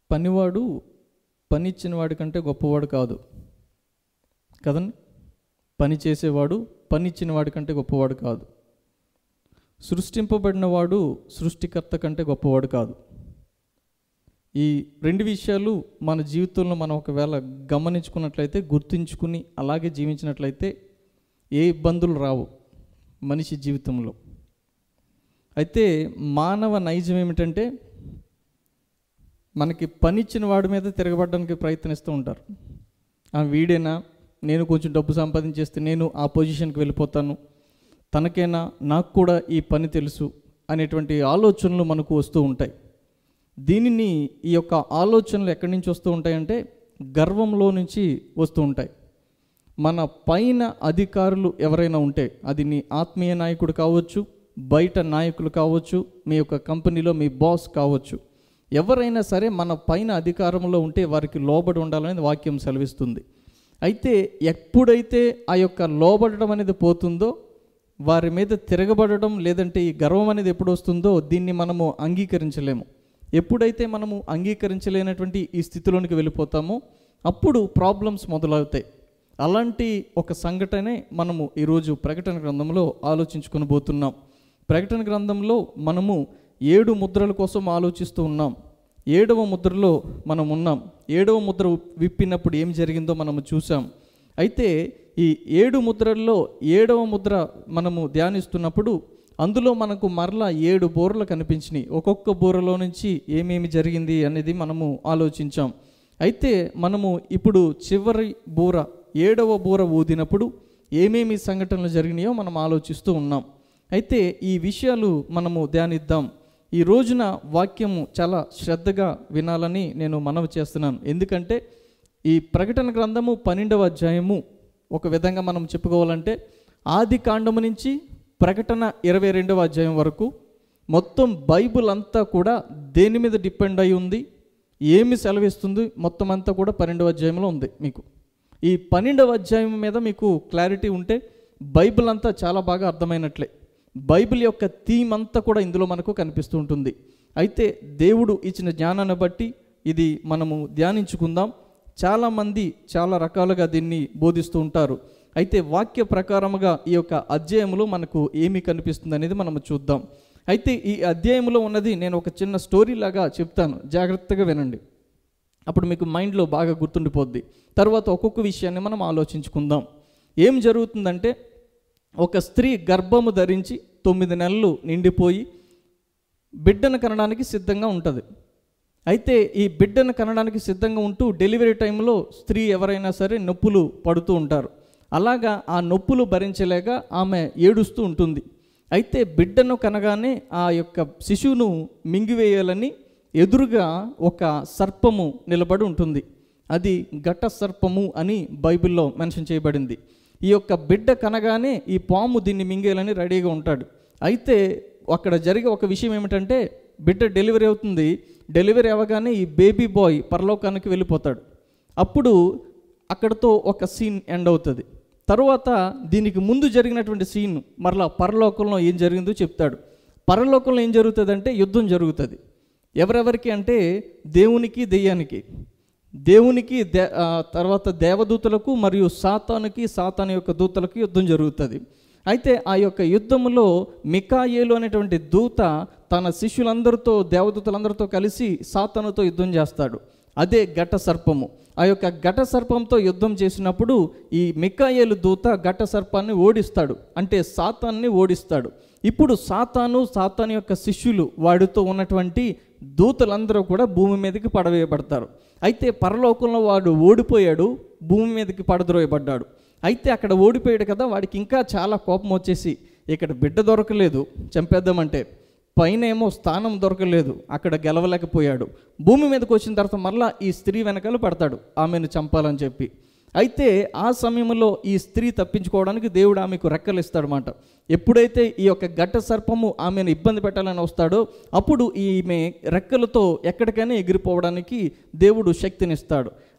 పనివాడు పని ఇచ్చిన వాడి కంటే గొప్పవాడు కాదు కదండి పని చేసేవాడు పని ఇచ్చిన వాడి కంటే గొప్పవాడు కాదు సృష్టింపబడిన వాడు సృష్టికర్త కంటే గొప్పవాడు కాదు ఈ రెండు విషయాలు మన జీవితంలో మనం ఒకవేళ గమనించుకున్నట్లయితే గుర్తుంచుకుని అలాగే జీవించినట్లయితే ఏ ఇబ్బందులు రావు మనిషి జీవితంలో అయితే మానవ నైజం ఏమిటంటే మనకి పనిచ్చిన వాడి మీద తిరగబడడానికి ప్రయత్నిస్తూ ఉంటారు ఆ వీడేనా నేను కొంచెం డబ్బు సంపాదించేస్తే నేను ఆ పొజిషన్కి వెళ్ళిపోతాను తనకైనా నాకు కూడా ఈ పని తెలుసు అనేటువంటి ఆలోచనలు మనకు వస్తూ ఉంటాయి దీనిని ఈ యొక్క ఆలోచనలు ఎక్కడి నుంచి వస్తూ ఉంటాయంటే గర్వంలో నుంచి వస్తూ ఉంటాయి మన పైన అధికారులు ఎవరైనా ఉంటే అది నీ ఆత్మీయ నాయకుడు కావచ్చు బయట నాయకులు కావచ్చు మీ యొక్క కంపెనీలో మీ బాస్ కావచ్చు ఎవరైనా సరే మన పైన అధికారంలో ఉంటే వారికి లోబడి ఉండాలనేది వాక్యం సెలవిస్తుంది అయితే ఎప్పుడైతే ఆ యొక్క లోబడడం అనేది పోతుందో వారి మీద తిరగబడడం లేదంటే ఈ గర్వం అనేది ఎప్పుడు వస్తుందో దీన్ని మనము అంగీకరించలేము ఎప్పుడైతే మనము అంగీకరించలేనటువంటి ఈ స్థితిలోనికి వెళ్ళిపోతామో అప్పుడు ప్రాబ్లమ్స్ మొదలవుతాయి అలాంటి ఒక సంఘటనే మనము ఈరోజు ప్రకటన గ్రంథంలో ఆలోచించుకొని పోతున్నాం ప్రకటన గ్రంథంలో మనము ఏడు ముద్రల కోసం ఆలోచిస్తూ ఉన్నాం ఏడవ ముద్రలో మనం ఉన్నాం ఏడవ ముద్ర విప్పినప్పుడు ఏం జరిగిందో మనము చూసాం అయితే ఈ ఏడు ముద్రల్లో ఏడవ ముద్ర మనము ధ్యానిస్తున్నప్పుడు అందులో మనకు మరలా ఏడు బోర్లు కనిపించినాయి ఒక్కొక్క బోరలో నుంచి ఏమేమి జరిగింది అనేది మనము ఆలోచించాం అయితే మనము ఇప్పుడు చివరి బూర ఏడవ బూర ఊదినప్పుడు ఏమేమి సంఘటనలు జరిగినాయో మనం ఆలోచిస్తూ ఉన్నాం అయితే ఈ విషయాలు మనము ధ్యానిద్దాం ఈ రోజున వాక్యము చాలా శ్రద్ధగా వినాలని నేను మనవి చేస్తున్నాను ఎందుకంటే ఈ ప్రకటన గ్రంథము పన్నెండవ అధ్యాయము ఒక విధంగా మనం చెప్పుకోవాలంటే ఆది కాండము నుంచి ప్రకటన ఇరవై రెండవ అధ్యాయం వరకు మొత్తం బైబిల్ అంతా కూడా దేని మీద డిపెండ్ అయి ఉంది ఏమి సెలవిస్తుంది మొత్తం అంతా కూడా పన్నెండవ అధ్యాయంలో ఉంది మీకు ఈ పన్నెండవ అధ్యాయం మీద మీకు క్లారిటీ ఉంటే బైబిల్ అంతా చాలా బాగా అర్థమైనట్లే బైబిల్ యొక్క థీమ్ అంతా కూడా ఇందులో మనకు కనిపిస్తూ ఉంటుంది అయితే దేవుడు ఇచ్చిన జ్ఞానాన్ని బట్టి ఇది మనము ధ్యానించుకుందాం చాలామంది చాలా రకాలుగా దీన్ని బోధిస్తూ ఉంటారు అయితే వాక్య ప్రకారముగా ఈ యొక్క అధ్యాయంలో మనకు ఏమి కనిపిస్తుంది అనేది మనం చూద్దాం అయితే ఈ అధ్యాయంలో ఉన్నది నేను ఒక చిన్న స్టోరీ లాగా చెప్తాను జాగ్రత్తగా వినండి అప్పుడు మీకు మైండ్లో బాగా గుర్తుండిపోద్ది తర్వాత ఒక్కొక్క విషయాన్ని మనం ఆలోచించుకుందాం ఏం జరుగుతుందంటే ఒక స్త్రీ గర్భము ధరించి తొమ్మిది నెలలు నిండిపోయి బిడ్డను కనడానికి సిద్ధంగా ఉంటుంది అయితే ఈ బిడ్డను కనడానికి సిద్ధంగా ఉంటూ డెలివరీ టైంలో స్త్రీ ఎవరైనా సరే నొప్పులు పడుతూ ఉంటారు అలాగా ఆ నొప్పులు భరించలేక ఆమె ఏడుస్తూ ఉంటుంది అయితే బిడ్డను కనగానే ఆ యొక్క శిశువును మింగివేయాలని ఎదురుగా ఒక సర్పము నిలబడి ఉంటుంది అది ఘట సర్పము అని బైబిల్లో మెన్షన్ చేయబడింది ఈ యొక్క బిడ్డ కనగానే ఈ పాము దీన్ని మింగేయాలని రెడీగా ఉంటాడు అయితే అక్కడ జరిగే ఒక విషయం ఏమిటంటే బిడ్డ డెలివరీ అవుతుంది డెలివరీ అవ్వగానే ఈ బేబీ బాయ్ పరలోకానికి వెళ్ళిపోతాడు అప్పుడు అక్కడతో ఒక సీన్ ఎండ్ అవుతుంది తర్వాత దీనికి ముందు జరిగినటువంటి సీన్ మరలా పరలోకంలో ఏం జరిగిందో చెప్తాడు పరలోకంలో ఏం జరుగుతుందంటే యుద్ధం జరుగుతుంది ఎవరెవరికి అంటే దేవునికి దెయ్యానికి దేవునికి దే ఆ, తర్వాత దేవదూతలకు మరియు సాతానుకి సాతాను యొక్క దూతలకు యుద్ధం జరుగుతుంది అయితే ఆ యొక్క యుద్ధంలో మికాయేలు అనేటువంటి దూత తన శిష్యులందరితో దేవదూతలందరితో కలిసి సాతానుతో యుద్ధం చేస్తాడు అదే ఘట సర్పము ఆ యొక్క ఘట సర్పంతో యుద్ధం చేసినప్పుడు ఈ మికాయేలు దూత ఘట సర్పాన్ని ఓడిస్తాడు అంటే సాతాన్ని ఓడిస్తాడు ఇప్పుడు సాతాను సాతాను యొక్క శిష్యులు వాడితో ఉన్నటువంటి దూతలందరూ కూడా భూమి మీదకి పడవేయబడతారు అయితే పరలోకంలో వాడు ఓడిపోయాడు భూమి మీదకి పడద్రోయబడ్డాడు అయితే అక్కడ ఓడిపోయాడు కదా వాడికి ఇంకా చాలా కోపం వచ్చేసి ఇక్కడ బిడ్డ దొరకలేదు చంపేద్దామంటే పైన ఏమో స్థానం దొరకలేదు అక్కడ గెలవలేకపోయాడు భూమి మీదకి వచ్చిన తర్వాత మరలా ఈ స్త్రీ వెనకాల పడతాడు ఆమెను చంపాలని చెప్పి అయితే ఆ సమయంలో ఈ స్త్రీ తప్పించుకోవడానికి దేవుడు ఆమెకు రెక్కలు ఇస్తాడనమాట ఎప్పుడైతే ఈ యొక్క ఘట్ట సర్పము ఆమెను ఇబ్బంది పెట్టాలని వస్తాడో అప్పుడు ఈమె రెక్కలతో ఎక్కడికైనా ఎగిరిపోవడానికి దేవుడు శక్తినిస్తాడు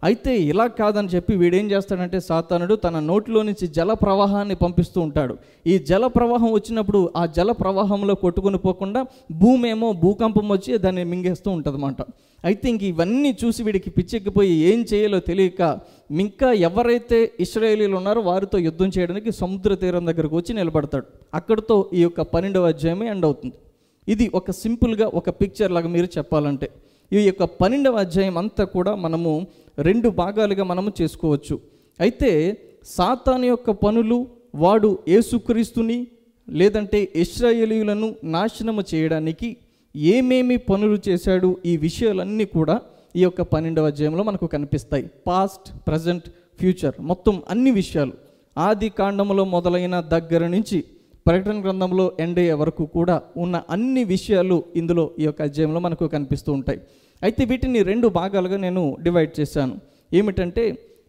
అయితే ఇలా కాదని చెప్పి వీడేం చేస్తాడంటే సాతానుడు తన నోటిలో నుంచి జల ప్రవాహాన్ని పంపిస్తూ ఉంటాడు ఈ జల ప్రవాహం వచ్చినప్పుడు ఆ జల ప్రవాహంలో కొట్టుకొని పోకుండా భూమి ఏమో భూకంపం వచ్చి దాన్ని మింగేస్తూ ఉంటుంది అయితే ఇంక ఇవన్నీ చూసి వీడికి పిచ్చెక్కిపోయి ఏం చేయాలో తెలియక ఇంకా ఎవరైతే ఇస్రాయేలీలు ఉన్నారో వారితో యుద్ధం చేయడానికి సముద్ర తీరం దగ్గరకు వచ్చి నిలబడతాడు అక్కడితో ఈ యొక్క పన్నెండవ అధ్యాయమే ఎండ్ అవుతుంది ఇది ఒక సింపుల్గా ఒక పిక్చర్ లాగా మీరు చెప్పాలంటే ఈ యొక్క పన్నెండవ అధ్యాయం అంతా కూడా మనము రెండు భాగాలుగా మనము చేసుకోవచ్చు అయితే సాతాను యొక్క పనులు వాడు యేసుక్రీస్తుని లేదంటే ఇస్రాయేలీయులను నాశనము చేయడానికి ఏమేమి పనులు చేశాడు ఈ విషయాలన్నీ కూడా ఈ యొక్క పన్నెండవ అధ్యాయంలో మనకు కనిపిస్తాయి పాస్ట్ ప్రజెంట్ ఫ్యూచర్ మొత్తం అన్ని విషయాలు ఆది కాండములో మొదలైన దగ్గర నుంచి ప్రకటన గ్రంథంలో ఎండ్ అయ్యే వరకు కూడా ఉన్న అన్ని విషయాలు ఇందులో ఈ యొక్క అధ్యాయంలో మనకు కనిపిస్తూ ఉంటాయి అయితే వీటిని రెండు భాగాలుగా నేను డివైడ్ చేశాను ఏమిటంటే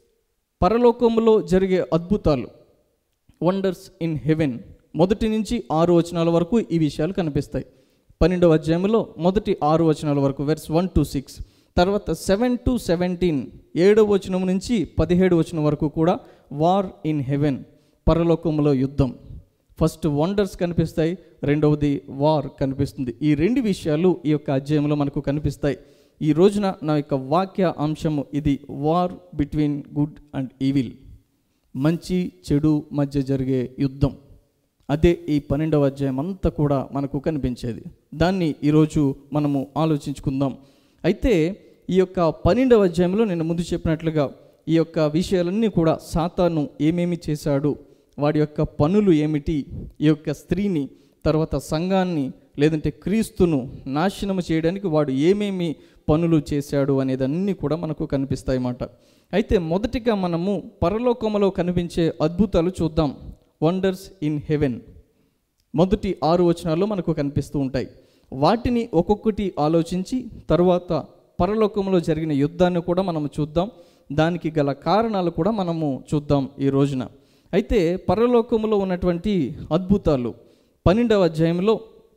పరలోకంలో జరిగే అద్భుతాలు వండర్స్ ఇన్ హెవెన్ మొదటి నుంచి ఆరు వచనాల వరకు ఈ విషయాలు కనిపిస్తాయి పన్నెండవ అధ్యాయంలో మొదటి ఆరు వచనాల వరకు వెర్స్ వన్ టు సిక్స్ తర్వాత సెవెన్ టు సెవెంటీన్ ఏడవ వచనం నుంచి పదిహేడు వచనం వరకు కూడా వార్ ఇన్ హెవెన్ పరలోకంలో యుద్ధం ఫస్ట్ వండర్స్ కనిపిస్తాయి రెండవది వార్ కనిపిస్తుంది ఈ రెండు విషయాలు ఈ యొక్క అధ్యాయంలో మనకు కనిపిస్తాయి ఈ రోజున నా యొక్క వాక్య అంశము ఇది war between good and evil మంచి చెడు మధ్య జరిగే యుద్ధం అదే ఈ పన్నెండవ అధ్యాయం అంతా కూడా మనకు కనిపించేది దాన్ని ఈరోజు మనము ఆలోచించుకుందాం అయితే ఈ యొక్క పన్నెండవ అధ్యాయంలో నేను ముందు చెప్పినట్లుగా ఈ యొక్క విషయాలన్నీ కూడా సాతాను ఏమేమి చేశాడు వాడి యొక్క పనులు ఏమిటి ఈ యొక్క స్త్రీని తర్వాత సంఘాన్ని లేదంటే క్రీస్తును నాశనము చేయడానికి వాడు ఏమేమి పనులు చేశాడు అనేదన్నీ కూడా మనకు కనిపిస్తాయి అన్నమాట అయితే మొదటిగా మనము పరలోకములో కనిపించే అద్భుతాలు చూద్దాం వండర్స్ ఇన్ హెవెన్ మొదటి ఆరు వచనాల్లో మనకు కనిపిస్తూ ఉంటాయి వాటిని ఒక్కొక్కటి ఆలోచించి తరువాత పరలోకంలో జరిగిన యుద్ధాన్ని కూడా మనము చూద్దాం దానికి గల కారణాలు కూడా మనము చూద్దాం ఈ రోజున అయితే పరలోకంలో ఉన్నటువంటి అద్భుతాలు పన్నెండవ అధ్యాయంలో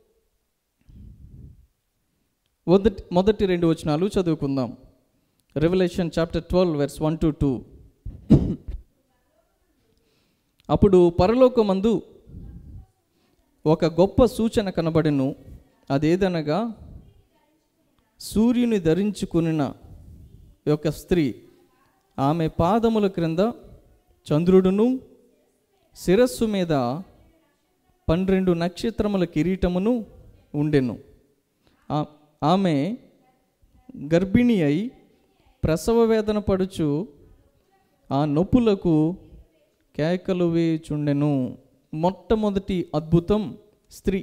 మొదటి మొదటి రెండు వచనాలు చదువుకుందాం revolution chapter twelve verse one to two అప్పుడు పరలోకమందు ఒక గొప్ప సూచన కనబడెను అదేదనగా సూర్యుని ధరించుకున్న యొక్క స్త్రీ ఆమె పాదముల క్రింద చంద్రుడును శిరస్సు మీద పన్నెండు నక్షత్రముల కిరీటమును ఉండెను ఆ- ఆమె గర్భిణి అయి ప్రసవ వేదన పడుచు ఆ నొప్పులకు కేకలు వేచుండెను మొట్టమొదటి అద్భుతం స్త్రీ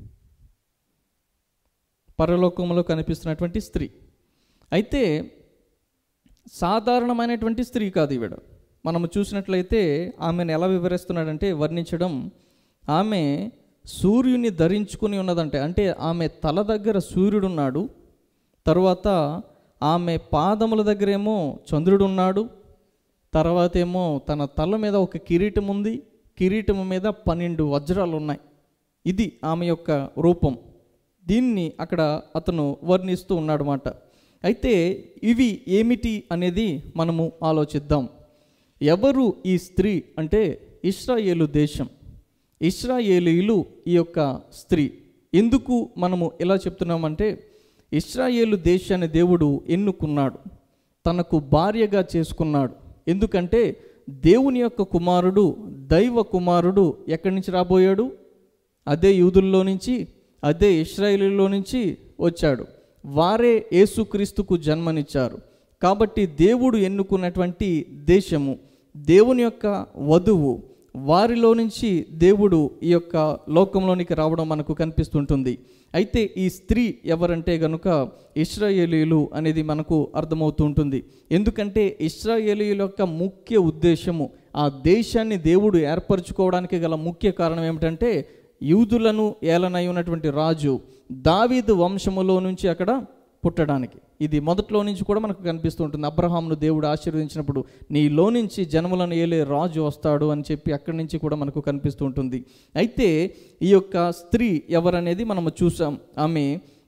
పరలోకంలో కనిపిస్తున్నటువంటి స్త్రీ అయితే సాధారణమైనటువంటి స్త్రీ కాదు ఈవిడ మనము చూసినట్లయితే ఆమెను ఎలా వివరిస్తున్నాడంటే వర్ణించడం ఆమె సూర్యుని ధరించుకుని ఉన్నదంటే అంటే ఆమె తల దగ్గర సూర్యుడు ఉన్నాడు తరువాత ఆమె పాదముల దగ్గరేమో చంద్రుడు ఉన్నాడు తర్వాత ఏమో తన తల మీద ఒక కిరీటం ఉంది కిరీటం మీద పన్నెండు వజ్రాలు ఉన్నాయి ఇది ఆమె యొక్క రూపం దీన్ని అక్కడ అతను వర్ణిస్తూ ఉన్నాడనమాట అయితే ఇవి ఏమిటి అనేది మనము ఆలోచిద్దాం ఎవరు ఈ స్త్రీ అంటే ఇస్రాయేలు దేశం ఇస్రాయేలీలు ఈ యొక్క స్త్రీ ఎందుకు మనము ఎలా చెప్తున్నామంటే ఇస్రాయేలు దేశాన్ని దేవుడు ఎన్నుకున్నాడు తనకు భార్యగా చేసుకున్నాడు ఎందుకంటే దేవుని యొక్క కుమారుడు దైవ కుమారుడు ఎక్కడి నుంచి రాబోయాడు అదే యూదుల్లో నుంచి అదే ఇస్రాయేలీలో నుంచి వచ్చాడు వారే యేసుక్రీస్తుకు జన్మనిచ్చారు కాబట్టి దేవుడు ఎన్నుకున్నటువంటి దేశము దేవుని యొక్క వధువు వారిలో నుంచి దేవుడు ఈ యొక్క లోకంలోనికి రావడం మనకు కనిపిస్తుంటుంది అయితే ఈ స్త్రీ ఎవరంటే గనుక ఇస్రాయేలీలు అనేది మనకు అర్థమవుతూ ఉంటుంది ఎందుకంటే ఇస్రాయేలీల యొక్క ముఖ్య ఉద్దేశము ఆ దేశాన్ని దేవుడు ఏర్పరచుకోవడానికి గల ముఖ్య కారణం ఏమిటంటే యూదులను ఏలనై ఉన్నటువంటి రాజు దావీదు వంశములో నుంచి అక్కడ పుట్టడానికి ఇది మొదట్లో నుంచి కూడా మనకు కనిపిస్తూ ఉంటుంది అబ్రహాంను దేవుడు ఆశీర్వదించినప్పుడు నీలో నుంచి జనములను ఏలే రాజు వస్తాడు అని చెప్పి అక్కడి నుంచి కూడా మనకు కనిపిస్తూ ఉంటుంది అయితే ఈ యొక్క స్త్రీ ఎవరనేది మనము చూసాం ఆమె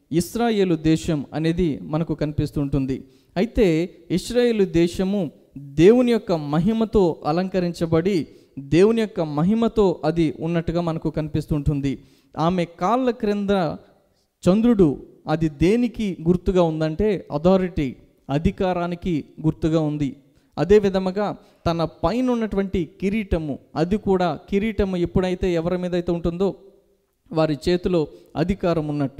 ఇస్రాయేలు దేశం అనేది మనకు కనిపిస్తుంటుంది అయితే ఇస్రాయేలు దేశము దేవుని యొక్క మహిమతో అలంకరించబడి దేవుని యొక్క మహిమతో అది ఉన్నట్టుగా మనకు కనిపిస్తుంటుంది ఆమె కాళ్ళ క్రింద చంద్రుడు అది దేనికి గుర్తుగా ఉందంటే అథారిటీ అధికారానికి గుర్తుగా ఉంది అదే విధముగా తన పైన ఉన్నటువంటి కిరీటము అది కూడా కిరీటము ఎప్పుడైతే ఎవరి మీద అయితే ఉంటుందో వారి చేతిలో అధికారం ఉన్నట్టు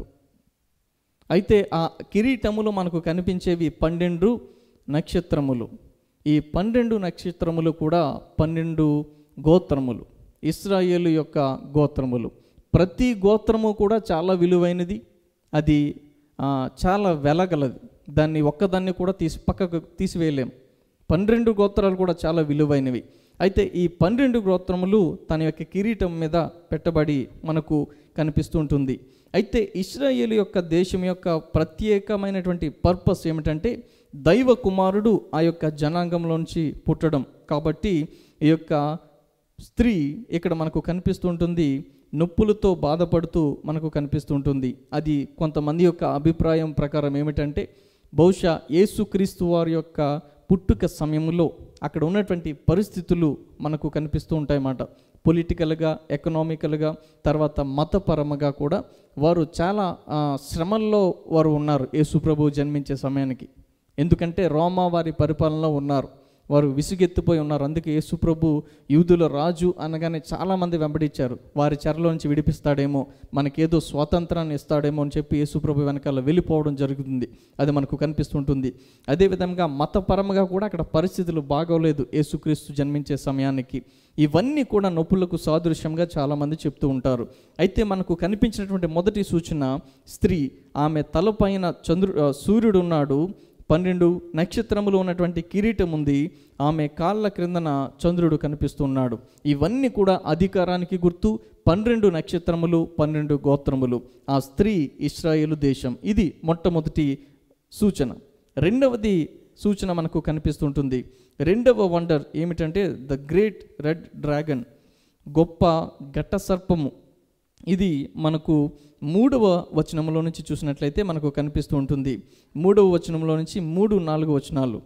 అయితే ఆ కిరీటములు మనకు కనిపించేవి పన్నెండు నక్షత్రములు ఈ పన్నెండు నక్షత్రములు కూడా పన్నెండు గోత్రములు ఇస్రాయేలు యొక్క గోత్రములు ప్రతి గోత్రము కూడా చాలా విలువైనది అది ఆ, చాలా వెలగలది దాన్ని ఒక్కదాన్ని కూడా తీసి పక్కకు తీసివేయలేం పన్నెండు గోత్రాలు కూడా చాలా విలువైనవి అయితే ఈ పన్నెండు గోత్రములు తన యొక్క కిరీటం మీద పెట్టబడి మనకు కనిపిస్తూ ఉంటుంది అయితే ఇస్రాయేల్ యొక్క దేశం యొక్క ప్రత్యేకమైనటువంటి పర్పస్ ఏమిటంటే దైవ కుమారుడు ఆ యొక్క జనాంగంలోంచి పుట్టడం కాబట్టి ఈ యొక్క స్త్రీ ఇక్కడ మనకు కనిపిస్తుంటుంది నొప్పులతో బాధపడుతూ మనకు కనిపిస్తుంటుంది అది కొంతమంది యొక్క అభిప్రాయం ప్రకారం ఏమిటంటే బహుశా యేసుక్రీస్తు వారి యొక్క పుట్టుక సమయంలో అక్కడ ఉన్నటువంటి పరిస్థితులు మనకు కనిపిస్తూ ఉంటాయన్నమాట పొలిటికల్గా ఎకనామికల్గా తర్వాత మతపరముగా కూడా వారు చాలా ఆ, శ్రమల్లో వారు ఉన్నారు యేసు ప్రభు జన్మించే సమయానికి ఎందుకంటే రోమా వారి పరిపాలనలో ఉన్నారు వారు విసుగెత్తిపోయి ఉన్నారు అందుకే యేసుప్రభు యూదుల రాజు అనగానే చాలామంది వెంబడించారు వారి చెరలో నుంచి విడిపిస్తాడేమో మనకేదో స్వాతంత్రాన్ని ఇస్తాడేమో అని చెప్పి యేసుప్రభు వెనకాల వెళ్ళిపోవడం జరుగుతుంది అది మనకు కనిపిస్తుంటుంది అదేవిధంగా మతపరంగా కూడా అక్కడ పరిస్థితులు బాగోలేదు యేసుక్రీస్తు జన్మించే సమయానికి ఇవన్నీ కూడా నొప్పులకు సాదృశ్యంగా చాలామంది చెప్తూ ఉంటారు అయితే మనకు కనిపించినటువంటి మొదటి సూచన స్త్రీ ఆమె తలపైన చంద్రు ఆ, సూర్యుడు ఉన్నాడు పన్నెండు నక్షత్రములు ఉన్నటువంటి కిరీటం ఉంది ఆమె కాళ్ళ క్రిందన చంద్రుడు కనిపిస్తున్నాడు ఇవన్నీ కూడా అధికారానికి గుర్తు పన్నెండు నక్షత్రములు పన్నెండు గోత్రములు ఆ స్త్రీ ఇస్రాయేలు దేశం ఇది మొట్టమొదటి సూచన రెండవది సూచన మనకు కనిపిస్తుంటుంది రెండవ వండర్ ఏమిటంటే ద గ్రేట్ రెడ్ డ్రాగన్ గొప్ప ఘట్ట సర్పము ఇది మనకు మూడవ వచనంలో నుంచి చూసినట్లయితే మనకు కనిపిస్తూ ఉంటుంది మూడవ వచనంలో నుంచి మూడు నాలుగు వచనాలు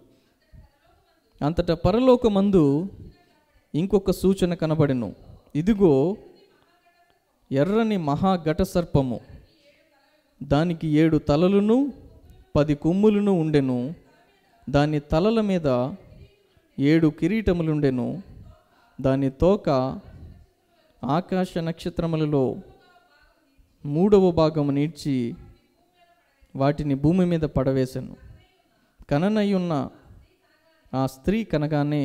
అంతటా పరలోకమందు ఇంకొక సూచన కనబడెను ఇదిగో ఎర్రని మహాఘట సర్పము దానికి ఏడు తలలును పది కొమ్ములను ఉండెను దాని తలల మీద ఏడు కిరీటములుండెను దాని తోక ఆకాశ నక్షత్రములలో మూడవ భాగము నీడ్చి వాటిని భూమి మీద పడవేశాను కననయ్యున్న ఆ స్త్రీ కనగానే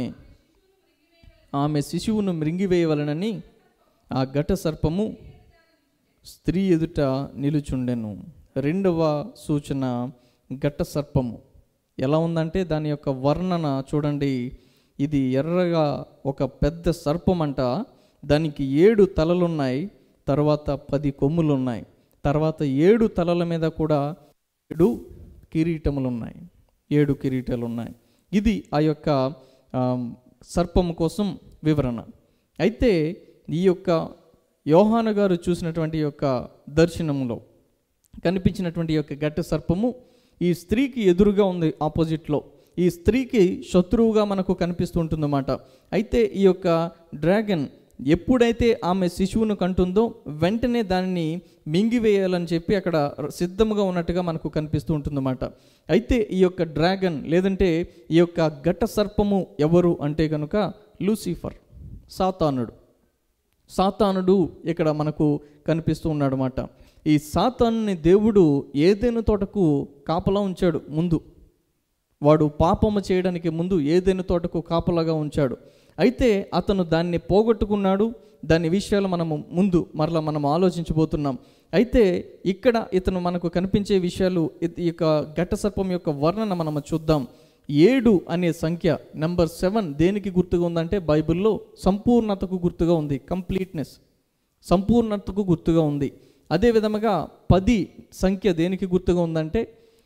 ఆమె శిశువును మృంగివేయవలనని ఆ ఘట సర్పము స్త్రీ ఎదుట నిలుచుండెను రెండవ సూచన ఘట సర్పము ఎలా ఉందంటే దాని యొక్క వర్ణన చూడండి ఇది ఎర్రగా ఒక పెద్ద సర్పం అంట దానికి ఏడు తలలున్నాయి తర్వాత పది కొమ్ములు ఉన్నాయి తర్వాత ఏడు తలల మీద కూడా ఏడు కిరీటములు ఉన్నాయి ఏడు కిరీటాలు ఉన్నాయి ఇది ఆ యొక్క ఆ, సర్పము కోసం వివరణ అయితే ఈ యొక్క యోహాను గారు చూసినటువంటి ఈ యొక్క దర్శనంలో కనిపించినటువంటి ఈ యొక్క గట్ట సర్పము ఈ స్త్రీకి ఎదురుగా ఉంది ఆపోజిట్లో ఈ స్త్రీకి శత్రువుగా మనకు కనిపిస్తుంటుందన్నమాట అయితే ఈ యొక్క డ్రాగన్ ఎప్పుడైతే ఆమె శిశువును కంటుందో వెంటనే దానిని మింగివేయాలని చెప్పి అక్కడ సిద్ధముగా ఉన్నట్టుగా మనకు కనిపిస్తూ ఉంటుందన్నమాట అయితే ఈ యొక్క డ్రాగన్ లేదంటే ఈ యొక్క ఘట్ట సర్పము ఎవరు అంటే కనుక లూసిఫర్ సాతానుడు సాతానుడు ఇక్కడ మనకు కనిపిస్తూ ఉన్నాడు అన్నమాట ఈ సాతానుని దేవుడు ఏదైనా తోటకు కాపలా ఉంచాడు ముందు వాడు పాపము చేయడానికి ముందు ఏదైనా తోటకు కాపలాగా ఉంచాడు అయితే అతను దాన్ని పోగొట్టుకున్నాడు దాని విషయాలు మనము ముందు మరలా మనం ఆలోచించబోతున్నాం అయితే ఇక్కడ ఇతను మనకు కనిపించే విషయాలు ఇత- ఈ యొక్క ఘట్ట సర్పం యొక్క వర్ణన మనము చూద్దాం ఏడు అనే సంఖ్య నెంబర్ సెవెన్ దేనికి గుర్తుగా ఉందంటే బైబిల్లో సంపూర్ణతకు గుర్తుగా ఉంది కంప్లీట్నెస్ సంపూర్ణతకు గుర్తుగా ఉంది అదే విధముగా పది సంఖ్య దేనికి గుర్తుగా ఉందంటే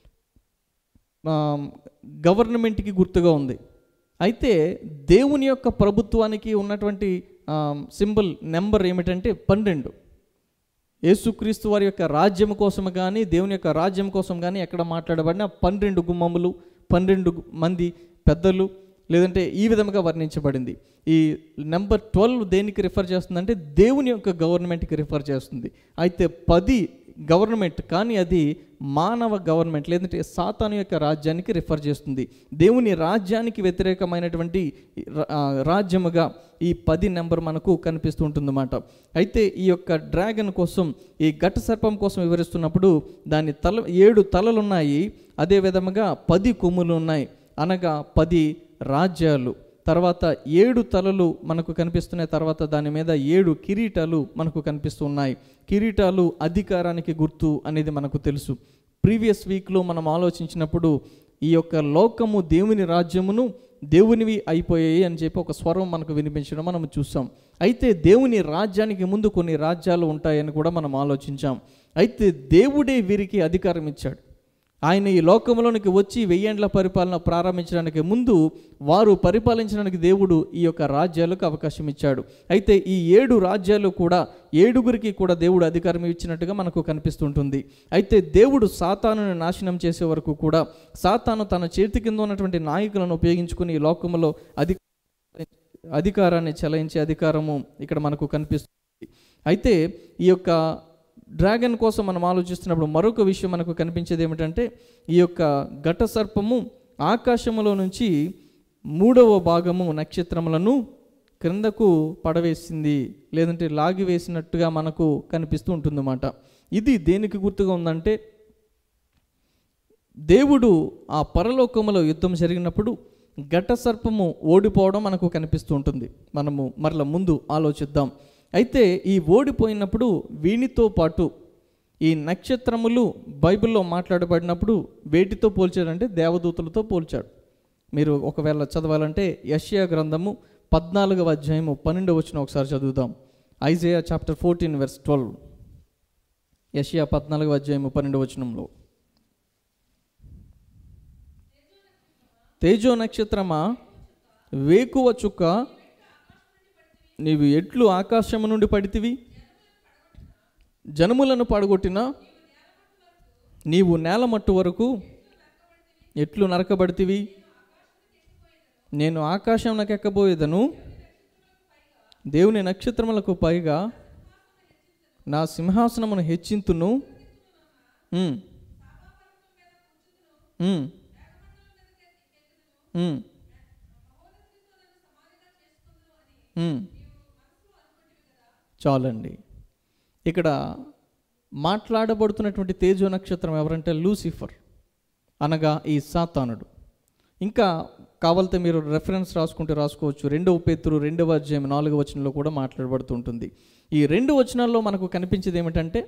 ఆ, గవర్నమెంట్కి గుర్తుగా ఉంది అయితే దేవుని యొక్క ప్రభుత్వానికి ఉన్నటువంటి సింబల్ నెంబర్ ఏమిటంటే పన్నెండు యేసుక్రీస్తు వారి యొక్క రాజ్యం కోసం కానీ దేవుని యొక్క రాజ్యం కోసం కానీ ఎక్కడ మాట్లాడబడిన పన్నెండు గుమ్మములు పన్నెండు మంది పెద్దలు లేదంటే ఈ విధంగా వర్ణించబడింది ఈ నెంబర్ ట్వెల్వ్ దేనికి రిఫర్ చేస్తుందంటే దేవుని యొక్క గవర్నమెంట్కి రిఫర్ చేస్తుంది అయితే పది గవర్నమెంట్ కానీ అది మానవ గవర్నమెంట్ లేదంటే సాతాను యొక్క రాజ్యానికి రిఫర్ చేస్తుంది దేవుని రాజ్యానికి వ్యతిరేకమైనటువంటి రా- ఆ, రాజ్యముగా ఈ పది నెంబర్ మనకు కనిపిస్తూ ఉంటుందన్నమాట అయితే ఈ యొక్క డ్రాగన్ కోసం ఈ ఘట సర్పం కోసం వివరిస్తున్నప్పుడు దాని తల ఏడు తలలు ఉన్నాయి అదే విధముగా పది కొమ్ములు ఉన్నాయి అనగా పది రాజ్యాలు తర్వాత ఏడు తలలు మనకు కనిపిస్తున్నాయి తర్వాత దాని మీద ఏడు కిరీటాలు మనకు కనిపిస్తున్నాయి కిరీటాలు అధికారానికి గుర్తు అనేది మనకు తెలుసు ప్రీవియస్ వీక్లో మనం ఆలోచించినప్పుడు ఈ యొక్క లోకము దేవుని రాజ్యమును దేవునివి అయిపోయాయి అని చెప్పి ఒక స్వరం మనకు వినిపించడం మనం చూసాం అయితే దేవుని రాజ్యానికి ముందు కొన్ని రాజ్యాలు ఉంటాయని కూడా మనం ఆలోచించాం అయితే దేవుడే వీరికి అధికారం ఇచ్చాడు ఆయన ఈ లోకంలోనికి వచ్చి వెయ్యేండ్ల పరిపాలన ప్రారంభించడానికి ముందు వారు పరిపాలించడానికి దేవుడు ఈ యొక్క రాజ్యాలకు అవకాశం ఇచ్చాడు అయితే ఈ ఏడు రాజ్యాలు కూడా ఏడుగురికి కూడా దేవుడు అధికారం ఇచ్చినట్టుగా మనకు కనిపిస్తుంటుంది అయితే దేవుడు సాతానుని నాశనం చేసే వరకు కూడా సాతాను తన చేతి కింద ఉన్నటువంటి నాయకులను ఉపయోగించుకుని ఈ లోకంలో అధి అధికారాన్ని చెలాయించే అధికారము ఇక్కడ మనకు కనిపిస్తుంది అయితే ఈ యొక్క డ్రాగన్ కోసం మనం ఆలోచిస్తున్నప్పుడు మరొక విషయం మనకు కనిపించేది ఏమిటంటే ఈ యొక్క ఘట సర్పము ఆకాశములో నుంచి మూడవ భాగము నక్షత్రములను క్రిందకు పడవేసింది లేదంటే లాగివేసినట్టుగా మనకు కనిపిస్తూ ఉంటుందన్నమాట ఇది దేనికి గుర్తుగా ఉందంటే దేవుడు ఆ పరలోకములో యుద్ధం జరిగినప్పుడు ఘట సర్పము ఓడిపోవడం మనకు కనిపిస్తూ ఉంటుంది మనము మరల ముందు ఆలోచిద్దాం అయితే ఈ ఓడిపోయినప్పుడు వీనితో పాటు ఈ నక్షత్రములు బైబిల్లో మాట్లాడబడినప్పుడు వేటితో పోల్చాడంటే దేవదూతలతో పోల్చాడు మీరు ఒకవేళ చదవాలంటే యష్యా గ్రంథము పద్నాలుగవ అధ్యాయము పన్నెండు వచ్చిన ఒకసారి చదువుదాం Isaiah chapter fourteen verse twelve యష్యా పద్నాలుగవ అధ్యాయము పన్నెండు వచనంలో తేజో నక్షత్రమా వేకువ చుక్క నీవు ఎట్లు ఆకాశము నుండి పడితివి జనములను పడగొట్టిన నీవు నేలమట్టు వరకు ఎట్లు నరకబడితివి నేను ఆకాశంలోకి ఎక్కబోయేదను దేవుని నక్షత్రములకు పైగా నా సింహాసనమును హెచ్చింతును ఉమ్. ఉమ్. ఉమ్. ఉమ్. చాలండి ఇక్కడ మాట్లాడబడుతున్నటువంటి తేజో నక్షత్రం ఎవరంటే లూసిఫర్ అనగా ఈ సాతానుడు ఇంకా కావాలితే మీరు రెఫరెన్స్ రాసుకుంటే రాసుకోవచ్చు రెండవ పేతురు రెండవ అధ్యాయం నాలుగవ వచనంలో కూడా మాట్లాడబడుతుంటుంది ఈ రెండు వచనాల్లో మనకు కనిపించేది ఏమిటంటే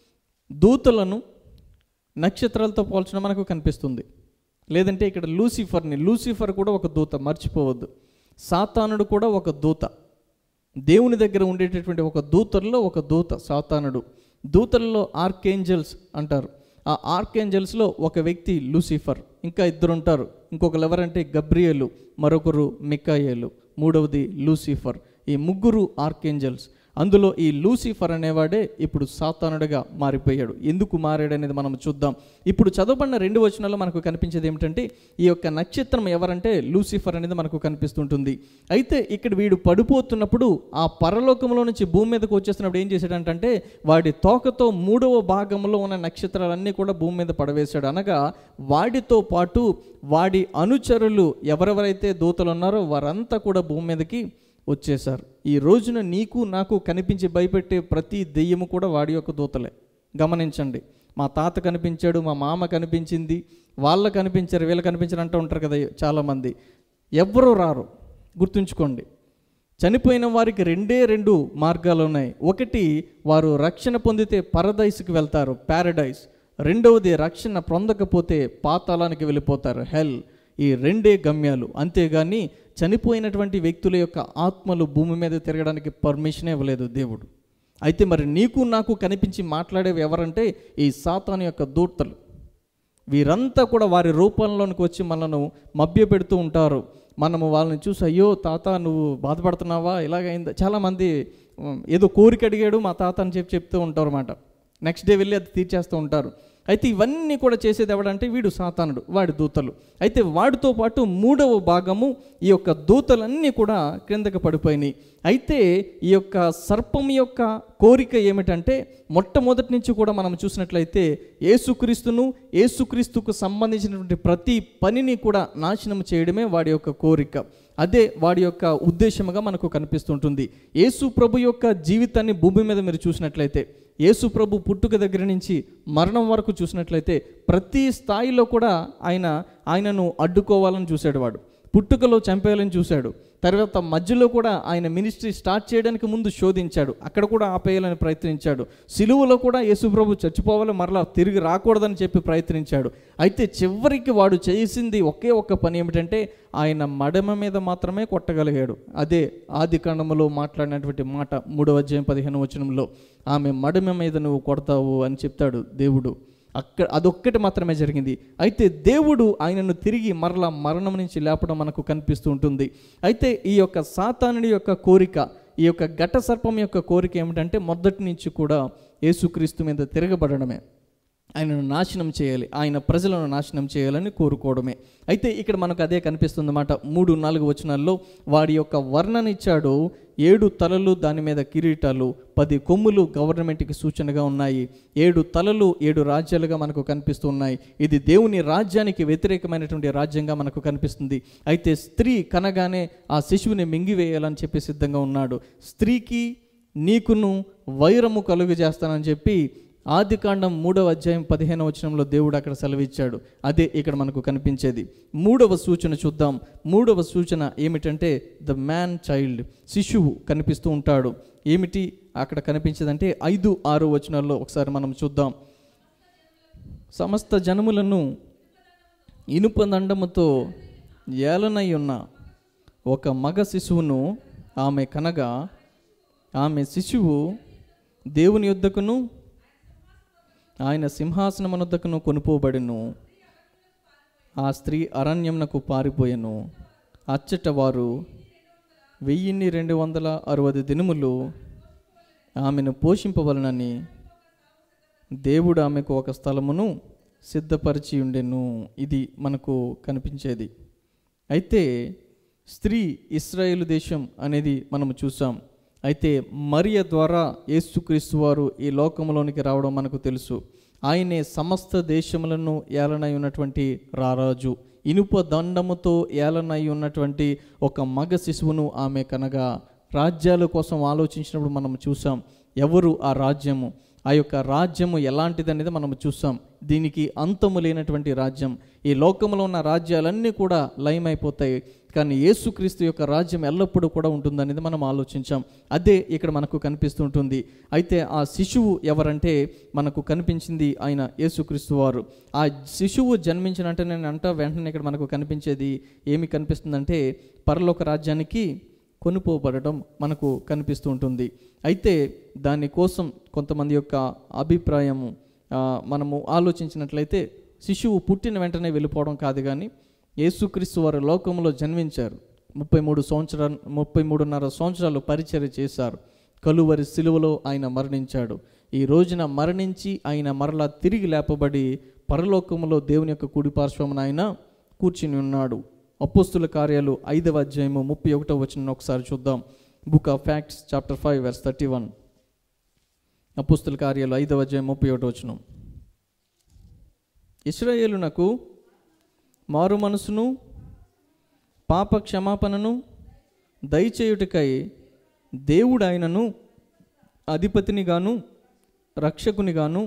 దూతలను నక్షత్రాలతో పోల్చడం మనకు కనిపిస్తుంది లేదంటే ఇక్కడ లూసిఫర్ని లూసిఫర్ కూడా ఒక దూత మర్చిపోవద్దు సాతానుడు కూడా ఒక దూత దేవుని దగ్గర ఉండేటటువంటి ఒక దూతల్లో ఒక దూత సాతానుడు దూతల్లో ఆర్కేంజల్స్ అంటారు ఆ ఆర్కేంజల్స్లో ఒక వ్యక్తి లూసిఫర్ ఇంకా ఇద్దరు ఉంటారు ఇంకొకరు ఎవరంటే గబ్రియలు మరొకరు మికాయేలు మూడవది లూసిఫర్ ఈ ముగ్గురు ఆర్కేంజల్స్ అందులో ఈ లూసిఫర్ అనేవాడే ఇప్పుడు సాతానుడిగా మారిపోయాడు ఎందుకు మారాడు అనేది మనం చూద్దాం ఇప్పుడు చదవబడిన రెండు వచనాల్లో మనకు కనిపించేది ఏమిటంటే ఈ యొక్క నక్షత్రం ఎవరంటే లూసిఫర్ అనేది మనకు కనిపిస్తుంటుంది అయితే ఇక్కడ వీడు పడిపోతున్నప్పుడు ఆ పరలోకంలో నుంచి భూమి మీదకు వచ్చేస్తున్నప్పుడు ఏం చేశాడంటే వాడి తోకతో మూడవ భాగంలో ఉన్న నక్షత్రాలన్నీ కూడా భూమి మీద పడవేశాడు అనగా వాడితో పాటు వాడి అనుచరులు ఎవరెవరైతే దూతలు ఉన్నారో వారంతా కూడా భూమి మీదకి వచ్చేశారు ఈ రోజున నీకు నాకు కనిపించి భయపెట్టే ప్రతి దెయ్యము కూడా వాడి యొక్క దూతలే గమనించండి మా తాత కనిపించాడు మా మామ కనిపించింది వాళ్ళ కనిపించారు వీళ్ళు కనిపించారు అంటూ ఉంటారు కదా చాలామంది ఎవ్వరూ రారు గుర్తుంచుకోండి చనిపోయిన వారికి రెండే రెండు మార్గాలు ఉన్నాయి ఒకటి వారు రక్షణ పొందితే పరదైస్కి వెళ్తారు ప్యారడైస్ రెండవది రక్షణ పొందకపోతే పాతాళానికి వెళ్ళిపోతారు హెల్ ఈ రెండే గమ్యాలు అంతేగాని చనిపోయినటువంటి వ్యక్తుల యొక్క ఆత్మలు భూమి మీద తిరగడానికి పర్మిషన్ ఇవ్వలేదు దేవుడు అయితే మరి నీకు నాకు కనిపించి మాట్లాడేవి ఎవరంటే ఈ సాతాను యొక్క దూతలు వీరంతా కూడా వారి రూపంలోనికి వచ్చి మనను మభ్య పెడుతూ ఉంటారు మనము వాళ్ళని చూసి అయ్యో తాత నువ్వు బాధపడుతున్నావా ఇలాగైందా చాలామంది ఉమ్, ఏదో కోరిక అడిగాడు మా తాత అని చెప్పి చెప్తూ ఉంటారు అనమాట నెక్స్ట్ డే వెళ్ళి అది తీర్చేస్తూ ఉంటారు అయితే ఇవన్నీ కూడా చేసేది ఎవడంటే వీడు సాతానుడు వాడి దూతలు అయితే వాడితో పాటు మూడవ భాగము ఈ యొక్క దూతలన్నీ కూడా క్రిందకి పడిపోయినాయి అయితే ఈ యొక్క సర్పం యొక్క కోరిక ఏమిటంటే మొట్టమొదటి నుంచి కూడా మనం చూసినట్లయితే ఏసుక్రీస్తును ఏసుక్రీస్తుకు సంబంధించినటువంటి ప్రతి పనిని కూడా నాశనం చేయడమే వాడి యొక్క కోరిక అదే వాడి యొక్క ఉద్దేశముగా మనకు కనిపిస్తుంటుంది యేసు ప్రభు యొక్క జీవితాన్ని భూమి మీద మీరు చూసినట్లయితే యేసు ప్రభు పుట్టుక దగ్గర నుంచి మరణం వరకు చూసినట్లయితే ప్రతి స్థాయిలో కూడా ఆయన ఆయనను అడ్డుకోవాలని చూశాడు వాడు పుట్టుకలో చంపేయాలని చూశాడు తర్వాత మధ్యలో కూడా ఆయన మినిస్ట్రీ స్టార్ట్ చేయడానికి ముందు శోధించాడు అక్కడ కూడా ఆపేయాలని ప్రయత్నించాడు సిలువలో కూడా యేసుప్రభు చచ్చిపోవాలి మరలా తిరిగి రాకూడదని చెప్పి ప్రయత్నించాడు అయితే చివరికి వాడు చేసింది ఒకే ఒక్క పని ఏమిటంటే ఆయన మడమ మీద మాత్రమే కొట్టగలిగాడు అదే ఆది కాండములో మాట్లాడినటువంటి మాట మూడవ అధ్యాయం పదిహేను వచనంలో ఆమె మడమ మీద నువ్వు కొడతావు అని చెప్తాడు దేవుడు అక్కడ అదొక్కటి మాత్రమే జరిగింది అయితే దేవుడు ఆయనను తిరిగి మరలా మరణం నుంచి లేపడం మనకు కనిపిస్తూ ఉంటుంది అయితే ఈ యొక్క సాతానుడి యొక్క కోరిక ఈ యొక్క ఘట సర్పం యొక్క కోరిక ఏమిటంటే మొదటి నుంచి కూడా యేసుక్రీస్తు మీద తిరగబడడమే ఆయనను నాశనం చేయాలి ఆయన ప్రజలను నాశనం చేయాలని కోరుకోవడమే అయితే ఇక్కడ మనకు అదే కనిపిస్తుంది అన్నమాట మూడు నాలుగు వచనాల్లో వాడి యొక్క వర్ణన ఇచ్చాడు ఏడు తలలు దాని మీద కిరీటాలు పది కొమ్ములు గవర్నమెంట్కి సూచనగా ఉన్నాయి ఏడు తలలు ఏడు రాజ్యాలుగా మనకు కనిపిస్తున్నాయి ఇది దేవుని రాజ్యానికి వ్యతిరేకమైనటువంటి రాజ్యంగా మనకు కనిపిస్తుంది అయితే స్త్రీ కనగానే ఆ శిశువుని మింగివేయాలని చెప్పి సిద్ధంగా ఉన్నాడు స్త్రీకి నీకును వైరము కలుగు చేస్తానని చెప్పి ఆదికాండం మూడవ అధ్యాయం పదిహేనవ వచనంలో దేవుడు అక్కడ సెలవిచ్చాడు అదే ఇక్కడ మనకు కనిపించేది మూడవ సూచన చూద్దాం మూడవ సూచన ఏమిటంటే ద మ్యాన్ చైల్డ్ శిశువు కనిపిస్తూ ఉంటాడు ఏమిటి అక్కడ కనిపించేదంటే ఐదు ఆరు వచనాల్లో ఒకసారి మనం చూద్దాం సమస్త జనములను ఇనుప దండముతో ఏలనై ఉన్న ఒక మగ శిశువును ఆమె కనగా ఆమె శిశువు దేవుని యొద్దకును ఆయన సింహాసనమునొద్దకును కొనుపోబడిను ఆ స్త్రీ అరణ్యమునకు పారిపోయెను అచ్చట వారు వెయ్యిన్ని రెండు వందల అరవై దినములు ఆమెను పోషింపవలనని దేవుడు ఆమెకు ఒక స్థలమును సిద్ధపరిచి ఉండెను ఇది మనకు కనిపించేది అయితే స్త్రీ ఇస్రాయేలు దేశం అనేది మనము చూసాం అయితే మరియ ద్వారా యేసుక్రీస్తు వారు ఈ లోకంలోనికి రావడం మనకు తెలుసు ఆయనే సమస్త దేశములను ఏలనై ఉన్నటువంటి రారాజు ఇనుప దండముతో ఏలనై ఉన్నటువంటి ఒక మగ శిశువును ఆమె కనగా రాజ్యాల కోసం ఆలోచించినప్పుడు మనం చూసాం ఎవరు ఆ రాజ్యము ఆ యొక్క రాజ్యము ఎలాంటిదనేది మనం చూసాం దీనికి అంతము లేనటువంటి రాజ్యం ఈ లోకంలో ఉన్న రాజ్యాలన్నీ కూడా లయమైపోతాయి కానీ యేసుక్రీస్తు యొక్క రాజ్యం ఎల్లప్పుడూ కూడా ఉంటుందనేది మనం ఆలోచించాం అదే ఇక్కడ మనకు కనిపిస్తుంటుంది అయితే ఆ శిశువు ఎవరంటే మనకు కనిపించింది ఆయన యేసుక్రీస్తు వారు ఆ శిశువు జన్మించినంటే నేను అంట వెంటనే ఇక్కడ మనకు కనిపించేది ఏమి కనిపిస్తుందంటే పరలోక రాజ్యానికి కొనుపోబడడం మనకు కనిపిస్తూ ఉంటుంది అయితే దానికోసం కొంతమంది యొక్క అభిప్రాయము ఆ, మనము ఆలోచించినట్లయితే శిశువు పుట్టిన వెంటనే వెళ్ళిపోవడం కాదు కానీ యేసుక్రీస్తు వారు లోకంలో జన్మించారు ముప్పై మూడు సంవత్సరాలు ముప్పై మూడున్నర సంవత్సరాలు పరిచర్య చేశారు కలువరి సిలువలో ఆయన మరణించాడు ఈ రోజున మరణించి ఆయన మరలా తిరిగి లేపబడి పరలోకములో దేవుని యొక్క కుడి పార్శ్వమున ఆయన కూర్చుని ఉన్నాడు అపోస్తుల కార్యాలు ఐదవ అధ్యాయము ముప్పై ఒకటో వచ్చిన ఒకసారి చూద్దాం book of facts chapter five verse thirty one అపోస్తుల కార్యాలు ఐదవ అధ్యాయం ముప్పై ఒకటో వచనం ఇస్రాయేలునకు మారు మనసును పాప క్షమాపణను దయచేయుటకై దేవుడు ఆయనను అధిపతిని గాను రక్షకుని గాను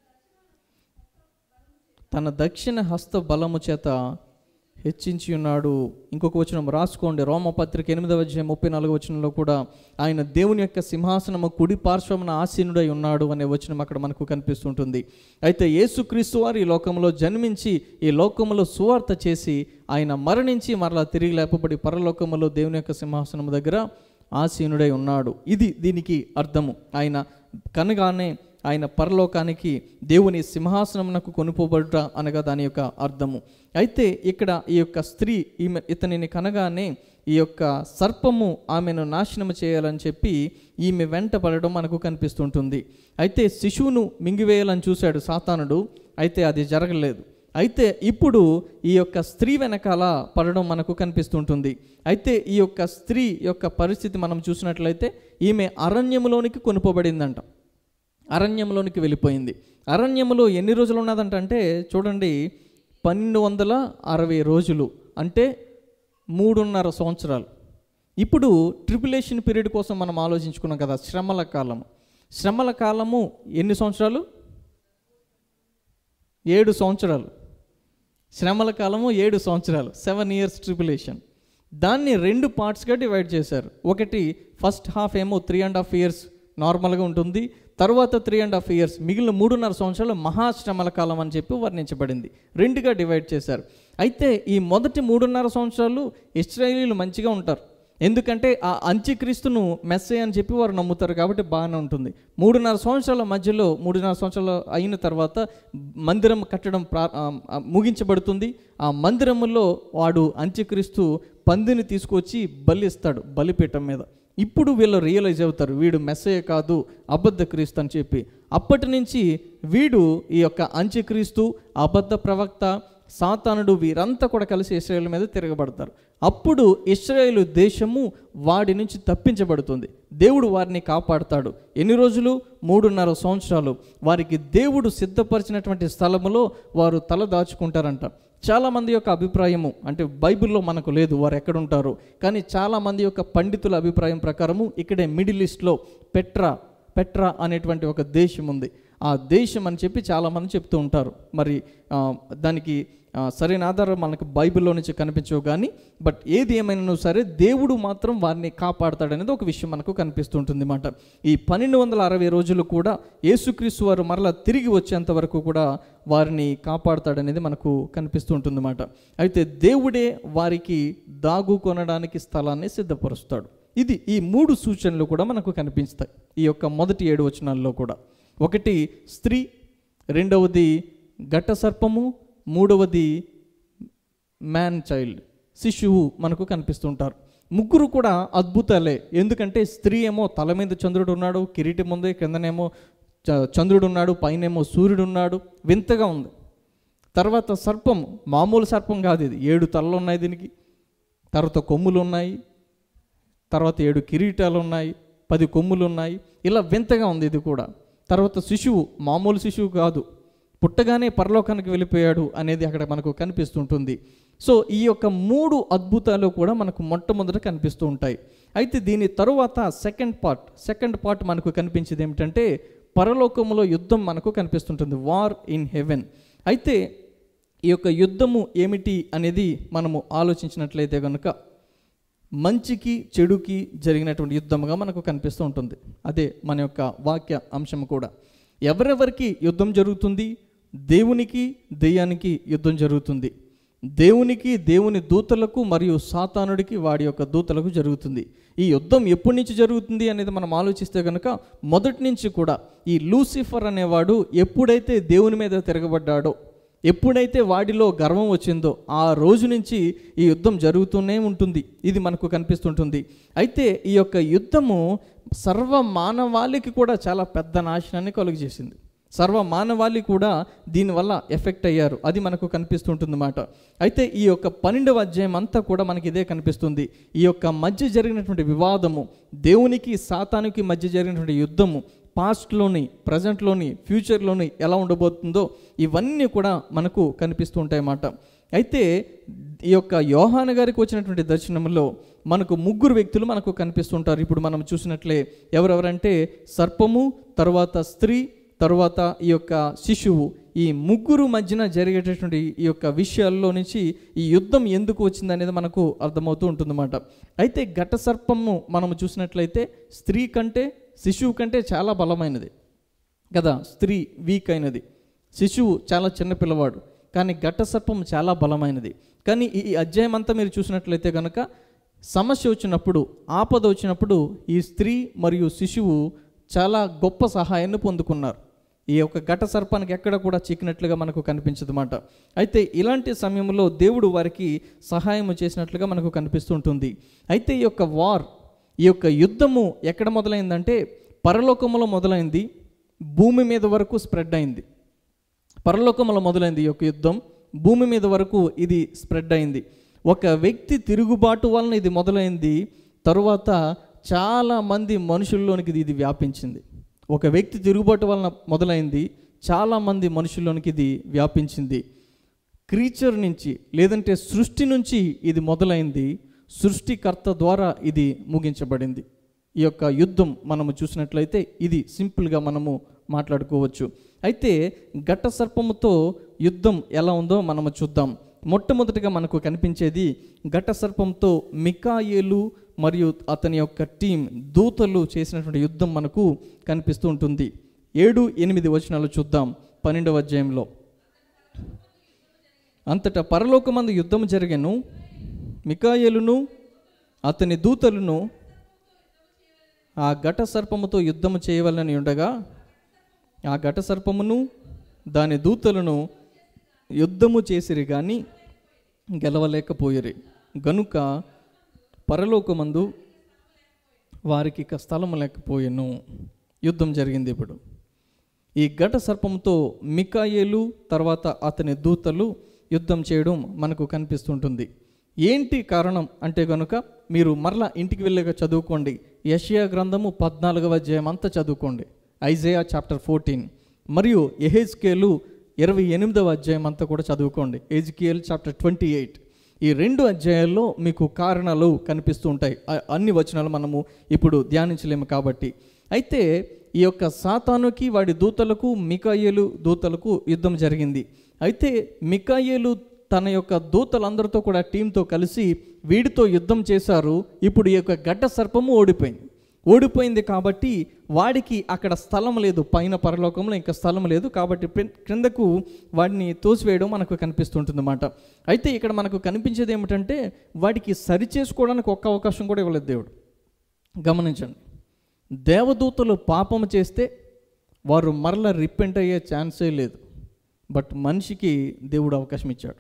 తన దక్షిణ హస్త బలము చేత హెచ్చించి ఉన్నాడు ఇంకొక వచనం రాసుకోండి రోమపత్రిక ఎనిమిదవ అధ్యాయం ముప్పై నాలుగవ వచనంలో కూడా ఆయన దేవుని యొక్క సింహాసనము కుడి పార్శ్వమున ఆసీనుడై ఉన్నాడు అనే వచనం అక్కడ మనకు కనిపిస్తుంటుంది అయితే యేసుక్రీస్తు వారు ఈ లోకంలో జన్మించి ఈ లోకములో సువార్త చేసి ఆయన మరణించి మరలా తిరిగి లేపబడి పరలోకములో దేవుని యొక్క సింహాసనము దగ్గర ఆసీనుడై ఉన్నాడు ఇది దీనికి అర్థము ఆయన కనగానే ఆయన పరలోకానికి దేవుని సింహాసనమునకు కొనుపోబడుట అనగా దాని యొక్క అర్థము అయితే ఇక్కడ ఈ యొక్క స్త్రీ ఈమె ఇతనిని కనగానే ఈ యొక్క సర్పము ఆమెను నాశనం చేయాలని చెప్పి ఈమె వెంట పడడం మనకు కనిపిస్తుంటుంది అయితే శిశువును మింగివేయాలని చూశాడు సాతానుడు అయితే అది జరగలేదు అయితే ఇప్పుడు ఈ యొక్క స్త్రీ వెనకాల పడడం మనకు కనిపిస్తుంటుంది అయితే ఈ యొక్క స్త్రీ యొక్క పరిస్థితి మనం చూసినట్లయితే ఈమె అరణ్యములోనికి కొనుపోబడిందంట అరణ్యంలోనికి వెళ్ళిపోయింది అరణ్యములో ఎన్ని రోజులు ఉన్నదంటే చూడండి పన్నెండు వందల అరవై రోజులు అంటే మూడున్నర సంవత్సరాలు ఇప్పుడు ట్రిపులేషన్ పీరియడ్ కోసం మనం ఆలోచించుకున్నాం కదా శ్రమల కాలము శ్రమల కాలము ఎన్ని సంవత్సరాలు ఏడు సంవత్సరాలు శ్రమల కాలము ఏడు సంవత్సరాలు సెవెన్ ఇయర్స్ ట్రిపులేషన్ దాన్ని రెండు పార్ట్స్గా డివైడ్ చేశారు ఒకటి ఫస్ట్ హాఫ్ ఏమో త్రీ అండ్ హాఫ్ ఇయర్స్ నార్మల్గా ఉంటుంది తర్వాత త్రీ అండ్ హాఫ్ ఇయర్స్ మిగిలిన మూడున్నర సంవత్సరాలు మహాశ్రమల కాలం అని చెప్పి వర్ణించబడింది రెండుగా డివైడ్ చేశారు అయితే ఈ మొదటి మూడున్నర సంవత్సరాలు ఇస్రాయేలీలు మంచిగా ఉంటారు ఎందుకంటే ఆ అంత్యక్రీస్తును మెస్సే అని చెప్పి వారు నమ్ముతారు కాబట్టి బాగానే ఉంటుంది మూడున్నర సంవత్సరాల మధ్యలో మూడున్నర సంవత్సరాలు అయిన తర్వాత మందిరం కట్టడం ప్రా ఆ, ఆ, ముగించబడుతుంది ఆ మందిరములో వాడు అంత్యక్రీస్తు పందిని తీసుకొచ్చి బలిస్తాడు బలిపీఠం మీద ఇప్పుడు వీళ్ళు రియలైజ్ అవుతారు వీడు మెస్సయ్య కాదు అబద్ధ క్రీస్తు అని చెప్పి అప్పటి నుంచి వీడు ఈ యొక్క అంత్యక్రీస్తు అబద్ధ ప్రవక్త సాతానుడు వీరంతా కూడా కలిసి ఇస్రాయేల్ మీద తిరగబడతారు అప్పుడు ఇస్రాయేలు దేశము వాడి నుంచి తప్పించబడుతుంది దేవుడు వారిని కాపాడుతాడు ఎన్ని రోజులు మూడున్నర సంవత్సరాలు వారికి దేవుడు సిద్ధపరిచినటువంటి స్థలములో వారు తల దాచుకుంటారంట చాలామంది యొక్క అభిప్రాయము అంటే బైబిల్లో మనకు లేదు వారు ఎక్కడ ఉంటారు కానీ చాలామంది యొక్క పండితుల అభిప్రాయం ప్రకారము ఇక్కడే మిడిల్ ఈస్ట్లో పెట్రా పెట్రా అనేటువంటి ఒక దేశం ఉంది ఆ దేశం అని చెప్పి చాలామంది చెప్తూ ఉంటారు మరి ఆ, దానికి ఆ, సరైన ఆధారం మనకు బైబిల్లో నుంచి కనిపించవు కానీ బట్ ఏది ఏమైనా సరే దేవుడు మాత్రం వారిని కాపాడతాడనేది ఒక విషయం మనకు కనిపిస్తుంటుంది మాట ఈ పన్నెండు వందల అరవై రోజులు కూడా యేసుక్రీస్తు వారు మరలా తిరిగి వచ్చేంత వరకు కూడా వారిని కాపాడతాడనేది మనకు కనిపిస్తూ ఉంటుంది మాట అయితే దేవుడే వారికి దాగు కొనడానికి స్థలాన్ని సిద్ధపరుస్తాడు ఇది ఈ మూడు సూచనలు కూడా మనకు కనిపిస్తాయి ఈ యొక్క మొదటి ఏడు వచనాల్లో కూడా ఒకటి స్త్రీ రెండవది ఘట సర్పము మూడవది మ్యాన్ చైల్డ్ శిశువు మనకు కనిపిస్తుంటారు ముగ్గురు కూడా అద్భుతాలే ఎందుకంటే స్త్రీ ఏమో తల మీద చంద్రుడు ఉన్నాడు కిరీటం ఉంది కిందనేమో చ- చంద్రుడు ఉన్నాడు పైనేమో సూర్యుడు ఉన్నాడు వింతగా ఉంది తర్వాత సర్పం మామూలు సర్పం కాదు ఇది ఏడు తలలు ఉన్నాయి దీనికి తర్వాత కొమ్ములు ఉన్నాయి తర్వాత ఏడు కిరీటాలు ఉన్నాయి పది కొమ్ములు ఉన్నాయి ఇలా వింతగా ఉంది ఇది కూడా తర్వాత శిశువు మామూలు శిశువు కాదు పుట్టగానే పరలోకానికి వెళ్ళిపోయాడు అనేది అక్కడ మనకు కనిపిస్తుంటుంది సో ఈ యొక్క మూడు అద్భుతాలు కూడా మనకు మొట్టమొదట కనిపిస్తూ ఉంటాయి అయితే దీని తరువాత సెకండ్ పార్ట్ సెకండ్ పార్ట్ మనకు కనిపించేది ఏమిటంటే పరలోకములో యుద్ధం మనకు కనిపిస్తుంటుంది వార్ ఇన్ హెవెన్ అయితే ఈ యొక్క యుద్ధము ఏమిటి అనేది మనము ఆలోచించినట్లయితే కనుక మంచికి చెడుకి జరిగినటువంటి యుద్ధముగా మనకు కనిపిస్తూ ఉంటుంది అదే మన యొక్క వాక్య అంశం కూడా ఎవరెవరికి యుద్ధం జరుగుతుంది దేవునికి దెయ్యానికి యుద్ధం జరుగుతుంది దేవునికి దేవుని దూతలకు మరియు సాతానుడికి వాడి యొక్క దూతలకు జరుగుతుంది ఈ యుద్ధం ఎప్పటి నుంచి జరుగుతుంది అనేది మనం ఆలోచిస్తే కనుక మొదటి నుంచి కూడా ఈ లూసిఫర్ అనేవాడు ఎప్పుడైతే దేవుని మీద తిరగబడ్డాడో ఎప్పుడైతే వాడిలో గర్వం వచ్చిందో ఆ రోజు నుంచి ఈ యుద్ధం జరుగుతూనే ఉంటుంది ఇది మనకు కనిపిస్తుంటుంది అయితే ఈ యొక్క యుద్ధము సర్వ మానవాళికి కూడా చాలా పెద్ద నాశనాన్ని కలుగజేసింది సర్వ మానవాళి కూడా దీనివల్ల ఎఫెక్ట్ అయ్యారు అది మనకు కనిపిస్తుంటుంది మాట అయితే ఈ యొక్క పన్నెండవ అధ్యాయం అంతా కూడా మనకి ఇదే కనిపిస్తుంది ఈ యొక్క మధ్య జరిగినటువంటి వివాదము దేవునికి సాతానికి మధ్య జరిగినటువంటి యుద్ధము పాస్ట్లోని ప్రజెంట్లోని ఫ్యూచర్లోని ఎలా ఉండబోతుందో ఇవన్నీ కూడా మనకు కనిపిస్తూ ఉంటాయి అన్నమాట అయితే ఈ యొక్క యోహాన గారికి వచ్చినటువంటి దర్శనంలో మనకు ముగ్గురు వ్యక్తులు మనకు కనిపిస్తుంటారు ఇప్పుడు మనం చూసినట్లే ఎవరెవరంటే సర్పము తర్వాత స్త్రీ తరువాత ఈ యొక్క శిశువు ఈ ముగ్గురు మధ్యన జరిగేటటువంటి ఈ యొక్క విషయాల్లో నుంచి ఈ యుద్ధం ఎందుకు వచ్చింది అనేది మనకు అర్థమవుతూ ఉంటుందన్నమాట అయితే ఘట సర్పము మనము చూసినట్లయితే స్త్రీ కంటే శిశువు కంటే చాలా బలమైనది కదా స్త్రీ వీక్ అయినది శిశువు చాలా చిన్న పిల్లవాడు కానీ ఘట సర్పం చాలా బలమైనది కానీ ఈ ఈ అధ్యాయం అంతా మీరు చూసినట్లయితే కనుక సమస్య వచ్చినప్పుడు ఆపద వచ్చినప్పుడు ఈ స్త్రీ మరియు శిశువు చాలా గొప్ప సహాయాన్ని పొందుకున్నారు ఈ యొక్క ఘట సర్పానికి ఎక్కడ కూడా చిక్కినట్లుగా మనకు కనిపించదు అన్నమాట అయితే ఇలాంటి సమయంలో దేవుడు వారికి సహాయం చేసినట్లుగా మనకు కనిపిస్తూ ఉంటుంది అయితే ఈ యొక్క వార్ ఈ యొక్క యుద్ధము ఎక్కడ మొదలైందంటే పరలోకములో మొదలైంది భూమి మీద వరకు స్ప్రెడ్ అయింది పరలోకములో మొదలైంది ఈ యొక్క యుద్ధం భూమి మీద వరకు ఇది స్ప్రెడ్ అయింది ఒక వ్యక్తి తిరుగుబాటు వలన ఇది మొదలైంది తరువాత చాలా మంది మనుషుల్లోనికి ఇది- ఇది వ్యాపించింది ఒక వ్యక్తి తిరుగుబాటు వలన మొదలైంది చాలా మంది మనుషుల్లోనికి ఇది వ్యాపించింది క్రీచర్ నుంచి లేదంటే సృష్టి నుంచి ఇది మొదలైంది సృష్టికర్త ద్వారా ఇది ముగించబడింది ఈ యొక్క యుద్ధం మనము చూసినట్లయితే ఇది సింపుల్గా మనము మాట్లాడుకోవచ్చు అయితే ఘట్ట సర్పముతో యుద్ధం ఎలా ఉందో మనము చూద్దాం మొట్టమొదటిగా మనకు కనిపించేది ఘట్ట సర్పంతో మికాయేలు మరియు అతని యొక్క టీం దూతలు చేసినటువంటి యుద్ధం మనకు కనిపిస్తూ ఉంటుంది ఏడు ఎనిమిది వచనాలు చూద్దాం పన్నెండవ అధ్యాయంలో అంతటా పరలోకమందు యుద్ధం జరిగెను మికాయేలును అతని దూతలను ఆ ఘట సర్పముతో యుద్ధము చేయవలని ఉండగా ఆ ఘట సర్పమును దాని దూతలను యుద్ధము చేసిరి కానీ గెలవలేకపోయిరి గనుక పరలోకమందు వారికి ఇక స్థలము లేకపోయెను యుద్ధం జరిగింది ఇప్పుడు ఈ ఘట సర్పంతో మికాయేలు తర్వాత అతని దూతలు యుద్ధం చేయడం మనకు కనిపిస్తుంటుంది ఏంటి కారణం అంటే కనుక మీరు మరలా ఇంటికి వెళ్ళాక చదువుకోండి యషియా గ్రంథము పద్నాలుగవ అధ్యాయం అంతా చదువుకోండి ఐజయా చాప్టర్ ఫోర్టీన్ మరియు ఎహెజ్కేలు ఇరవై ఎనిమిదవ అధ్యాయం అంతా కూడా చదువుకోండి ఎజ్కేల్ చాప్టర్ ట్వంటీ ఎయిట్ ఈ రెండు అధ్యాయాల్లో మీకు కారణాలు కనిపిస్తూ ఉంటాయి ఆ- అన్ని వచనాలు మనము ఇప్పుడు ధ్యానించలేము కాబట్టి అయితే ఈ యొక్క సాతానుకి వాడి దూతలకు మికాయేలు దూతలకు యుద్ధం జరిగింది అయితే మికాయేలు తన యొక్క దూతలందరితో కూడా టీంతో కలిసి వీడితో యుద్ధం చేశారు ఇప్పుడు ఈ యొక్క గడ్డ సర్పము ఓడిపోయింది ఓడిపోయింది కాబట్టి వాడికి అక్కడ స్థలం లేదు పైన పరలోకంలో ఇంకా స్థలం లేదు కాబట్టి ప్రి- క్రిందకు వాడిని తోసివేయడం మనకు కనిపిస్తుంటుంది అన్నమాట అయితే ఇక్కడ మనకు కనిపించేది ఏమిటంటే వాడికి సరి చేసుకోవడానికి ఒక్క అవకాశం కూడా ఇవ్వలేదు దేవుడు గమనించండి దేవదూతలు పాపం చేస్తే వారు మరల రిపెంట్ అయ్యే ఛాన్సే లేదు బట్ మనిషికి దేవుడు అవకాశం ఇచ్చాడు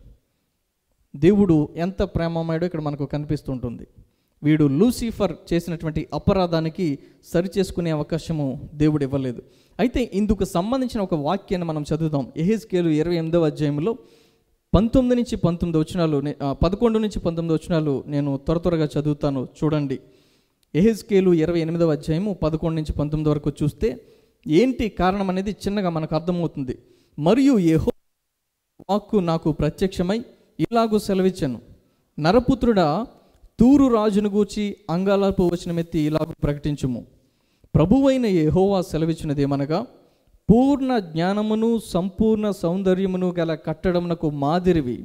దేవుడు ఎంత ప్రేమమయుడో ఇక్కడ మనకు కనిపిస్తుంటుంది వీడు లూసిఫర్ చేసినటువంటి అపరాధానికి సరి చేసుకునే అవకాశము దేవుడు ఇవ్వలేదు అయితే ఇందుకు సంబంధించిన ఒక వాక్యాన్ని మనం చదువుదాం ఎహెస్కేలు ఇరవై ఎనిమిదవ అధ్యాయంలో పంతొమ్మిది నుంచి పంతొమ్మిది వచనాలు నే- ఆ, పదకొండు నుంచి పంతొమ్మిది వచనాలు నేను త్వర త్వరగా చదువుతాను చూడండి ఎహెస్కేలు ఇరవై ఎనిమిదవ అధ్యాయము పదకొండు నుంచి పంతొమ్మిది వరకు చూస్తే ఏంటి కారణం అనేది చిన్నగా మనకు అర్థమవుతుంది మరియు యెహో వాక్కు నాకు ప్రత్యక్షమై ఇలాగూ సెలవిచ్చాను నరపుత్రుడా తూరు రాజును గూర్చి అంగాలపు వచనమెత్తి ఇలాగూ ప్రకటించుము ప్రభువైన యెహోవా సెలవిచ్చినదేమనగా పూర్ణ జ్ఞానమును సంపూర్ణ సౌందర్యమును గల కట్టడమునకు మాదిరివి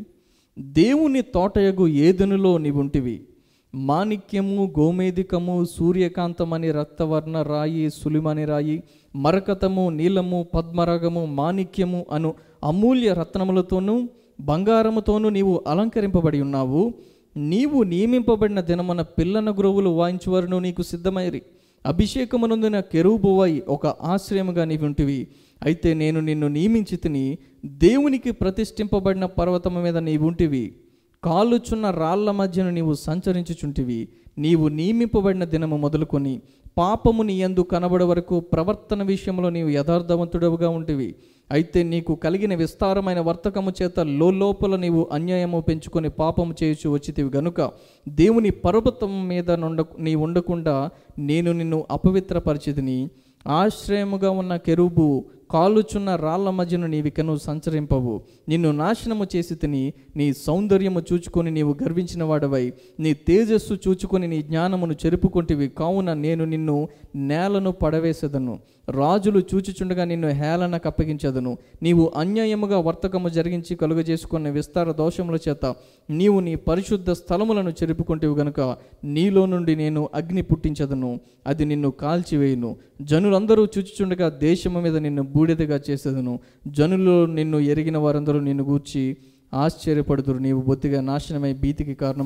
దేవుని తోటయగు ఏదెనులో నీవుంటివి మాణిక్యము గోమేదికము సూర్యకాంతమని రక్తవర్ణ రాయి సులిమని రాయి మరకతము నీలము పద్మరాగము మాణిక్యము అను అమూల్య రత్నములతోనూ బంగారముతోనూ నీవు అలంకరింపబడి ఉన్నావు నీవు నియమింపబడిన దినమున పిల్లన గురువులు వాయించువారును నీకు సిద్ధమైరి అభిషేకమునందున కెరూబువై ఒక ఆశ్రయముగా నీవుంటివి అయితే నేను నిన్ను నియమించి తిని దేవునికి ప్రతిష్ఠింపబడిన పర్వతము మీద నీవుంటివి కాలుచున్న రాళ్ల మధ్యను నీవు సంచరించుచుంటివి నీవు నియమింపబడిన దినము మొదలుకొని పాపము నీ యందు కనబడే వరకు ప్రవర్తన విషయంలో నీవు యథార్థవంతుడవుగా ఉంటివి అయితే నీకు కలిగిన విస్తారమైన వర్తకము చేత లోపల నీవు అన్యాయము పెంచుకొని పాపము చేయుచు వచ్చితివి గనుక దేవుని పర్వతం మీద నుండ నీ ఉండకుండా నేను నిన్ను అపవిత్రపరిచితిని ఆశ్రయముగా ఉన్న కెరూబు కాలుచున్న రాళ్ల మధ్యను నీవికను సంచరింపవు నిన్ను నాశనము చేసి తిని నీ సౌందర్యము చూచుకొని నీవు గర్వించిన వాడవై నీ తేజస్సు చూచుకొని నీ జ్ఞానమును చెరుపుకొంటివి కావున నేను నిన్ను నేలను పడవేసెదను రాజులు చూచుచుండగా నిన్ను హేళనకు అప్పగించదను నీవు అన్యాయముగా వర్తకము జరిగించి కలుగజేసుకున్న విస్తార దోషముల చేత నీవు నీ పరిశుద్ధ స్థలములను చెరుపుకుంటేవు గనుక నీలో నుండి నేను అగ్ని పుట్టించదను అది నిన్ను కాల్చివేయును జనులందరూ చూచుచుండగా దేశము మీద నిన్ను బూడిదగా చేసేదను జనులు నిన్ను ఎరిగిన వారందరూ నిన్ను గూర్చి ఆశ్చర్యపడుదురు నీవు బొత్తిగా నాశనమై భీతికి కారణం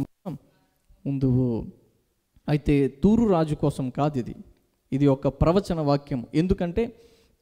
ఉందువు అయితే తూరు రాజు కోసం కాదు ఇది ఇది ఒక ప్రవచన వాక్యం ఎందుకంటే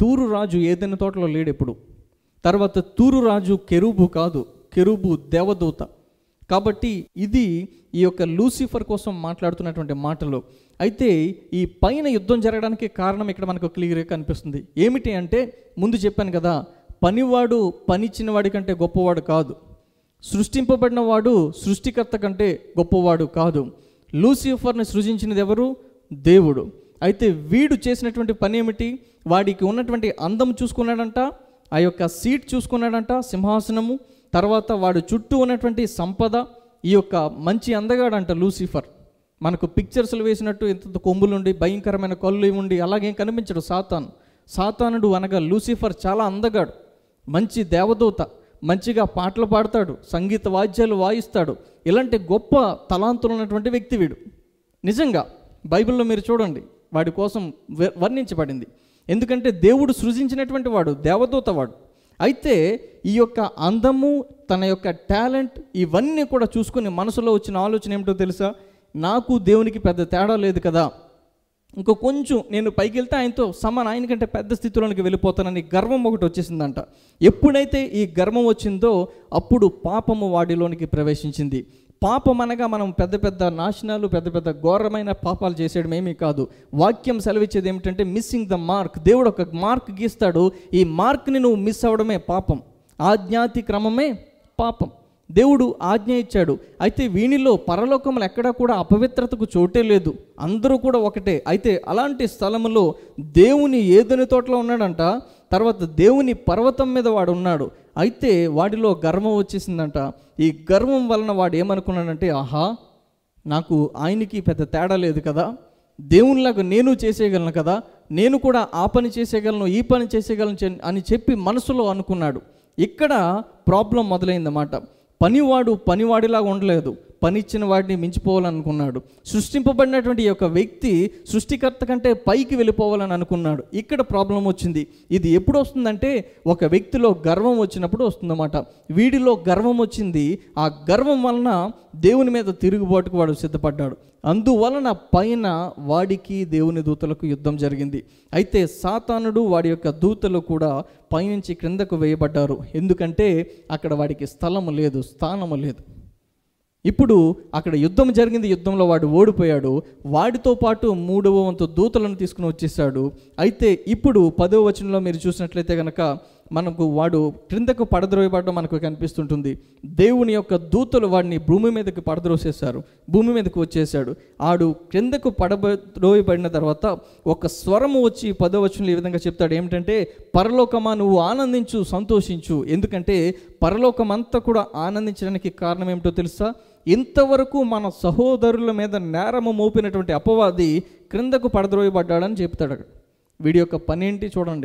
తూరు రాజు ఏదైనా తోటలో లేడు ఎప్పుడు తర్వాత తూరు రాజు కెరూబు కాదు కెరూబు దేవదూత కాబట్టి ఇది ఈ యొక్క లూసిఫర్ కోసం మాట్లాడుతున్నటువంటి మాటలు అయితే ఈ పైన యుద్ధం జరగడానికి కారణం ఇక్కడ మనకు క్లియర్గా కనిపిస్తుంది ఏమిటి అంటే ముందు చెప్పాను కదా పనివాడు పనిచ్చిన వాడి కంటే గొప్పవాడు కాదు సృష్టింపబడిన వాడు సృష్టికర్త కంటే గొప్పవాడు కాదు లూసిఫర్ని సృజించినది ఎవరు దేవుడు అయితే వీడు చేసినటువంటి పని ఏమిటి వాడికి ఉన్నటువంటి అందం చూసుకున్నాడంట ఆ యొక్క సీట్ చూసుకున్నాడంట సింహాసనము తర్వాత వాడు చుట్టూ ఉన్నటువంటి సంపద ఈ యొక్క మంచి అందగాడంట లూసిఫర్ మనకు పిక్చర్స్లు వేసినట్టు ఇంత కొమ్ములుండి భయంకరమైన కళ్ళు ఉండి అలాగేం కనిపించడు సాతాన్ సాతానుడు అనగా లూసిఫర్ చాలా అందగాడు మంచి దేవదూత మంచిగా పాటలు పాడతాడు సంగీత వాద్యాలు వాయిస్తాడు ఇలాంటి గొప్ప తలాంతులు ఉన్నటువంటి వ్యక్తి వీడు నిజంగా బైబిల్లో మీరు చూడండి వాడి కోసం వ- వర్ణించబడింది ఎందుకంటే దేవుడు సృజించినటువంటి వాడు దేవదూత వాడు అయితే ఈ యొక్క అందము తన యొక్క టాలెంట్ ఇవన్నీ కూడా చూసుకుని మనసులో వచ్చిన ఆలోచన ఏమిటో తెలుసా నాకు దేవునికి పెద్ద తేడా లేదు కదా ఇంకో కొంచెం నేను పైకి వెళ్తే ఆయనతో సమాన ఆయన కంటే పెద్ద స్థితిలోనికి వెళ్ళిపోతానని గర్వం ఒకటి వచ్చేసిందంట ఎప్పుడైతే ఈ గర్వం వచ్చిందో అప్పుడు పాపము వాడిలోనికి ప్రవేశించింది పాపం అనగా మనం పెద్ద పెద్ద నాశనాలు పెద్ద పెద్ద ఘోరమైన పాపాలు చేసేయడం ఏమీ కాదు వాక్యం సెలవిచ్చేది ఏమిటంటే మిస్సింగ్ ద మార్క్ దేవుడు ఒక మార్క్ గీస్తాడు ఈ మార్క్ని నువ్వు మిస్ అవ్వడమే పాపం ఆజ్ఞాతి క్రమమే పాపం దేవుడు ఆజ్ఞ ఇచ్చాడు అయితే వీనిలో పరలోకములు ఎక్కడా కూడా అపవిత్రతకు చోటే లేదు అందరూ కూడా ఒకటే అయితే అలాంటి స్థలములో దేవుని ఏదని తోటలో ఉన్నాడంట తర్వాత దేవుని పర్వతం మీద వాడు ఉన్నాడు అయితే వాడిలో గర్వం వచ్చేసిందంట ఈ గర్వం వలన వాడు ఏమనుకున్నాడంటే ఆహా నాకు ఆయనకి పెద్ద తేడా లేదు కదా దేవునిలాగా నేను చేసేయగలను కదా నేను కూడా ఆ పని చేసేయగలను ఈ పని చేసేయగలను చె- అని చెప్పి మనసులో అనుకున్నాడు ఇక్కడ ప్రాబ్లం మొదలైందన్నమాట పనివాడు పనివాడిలాగా ఉండలేదు పనిచ్చిన వాడిని మించిపోవాలనుకున్నాడు సృష్టింపబడినటువంటి ఈ యొక్క వ్యక్తి సృష్టికర్త కంటే పైకి వెళ్ళిపోవాలని అనుకున్నాడు ఇక్కడ ప్రాబ్లం వచ్చింది ఇది ఎప్పుడు వస్తుందంటే ఒక వ్యక్తిలో గర్వం వచ్చినప్పుడు వస్తుందన్నమాట వీడిలో గర్వం వచ్చింది ఆ గర్వం వలన దేవుని మీద తిరుగుబాటుకు వాడు సిద్ధపడ్డాడు అందువలన పైన వాడికి దేవుని దూతలకు యుద్ధం జరిగింది అయితే సాతానుడు వాడి యొక్క దూతలు కూడా పైనుంచి క్రిందకు వేయబడ్డారు ఎందుకంటే అక్కడ వాడికి స్థలము లేదు స్థానము లేదు ఇప్పుడు అక్కడ యుద్ధం జరిగింది యుద్ధంలో వాడు ఓడిపోయాడు వాడితో పాటు మూడవ వంతు దూతలను తీసుకుని వచ్చేసాడు అయితే ఇప్పుడు పదవ వచనంలో మీరు చూసినట్లయితే కనుక మనకు వాడు క్రిందకు పడద్రోయబడడం మనకు కనిపిస్తుంటుంది దేవుని యొక్క దూతలు వాడిని భూమి మీదకి పడద్రోసేశారు భూమి మీదకి వచ్చేసాడు ఆడు క్రిందకు పడద్రోయబడిన తర్వాత ఒక స్వరము వచ్చి పదవ వచనంలో ఈ విధంగా చెప్తాడు ఏమిటంటే పరలోకమా నువ్వు ఆనందించు సంతోషించు ఎందుకంటే పరలోకమంతా కూడా ఆనందించడానికి కారణం ఏమిటో తెలుసా ఇంతవరకు మన సహోదరుల మీద నేరము మోపినటువంటి అపవాది క్రిందకు పడద్రోయబడ్డాడని చెప్తాడు అక్కడ వీడి యొక్క పని ఏంటి చూడండి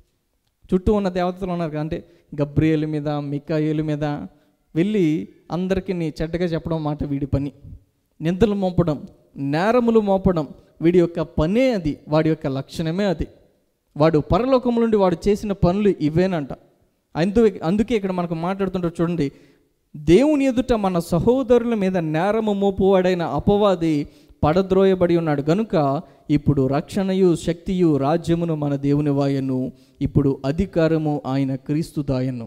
చుట్టూ ఉన్న దేవతలు ఉన్నారు కదా, అంటే గబ్రియలు మీద మికాయేలు మీద వెళ్ళి అందరికీ నీ చెడ్డగా చెప్పడం మాట వీడి పని నిందలు మోపడం నేరములు మోపడం వీడి యొక్క పనే అది వాడి యొక్క లక్షణమే అది వాడు పరలోకం నుండి వాడు చేసిన పనులు ఇవేనంట అందు అందుకే ఇక్కడ మనకు మాట్లాడుతుంటారు చూడండి దేవుని ఎదుట మన సహోదరుల మీద నేరము మోపువాడైన అపవాది పడద్రోయబడి ఉన్నాడు గనుక ఇప్పుడు రక్షణయు శక్తియు రాజ్యమును మన దేవుని వాయను ఇప్పుడు అధికారము ఆయన క్రీస్తు దాయను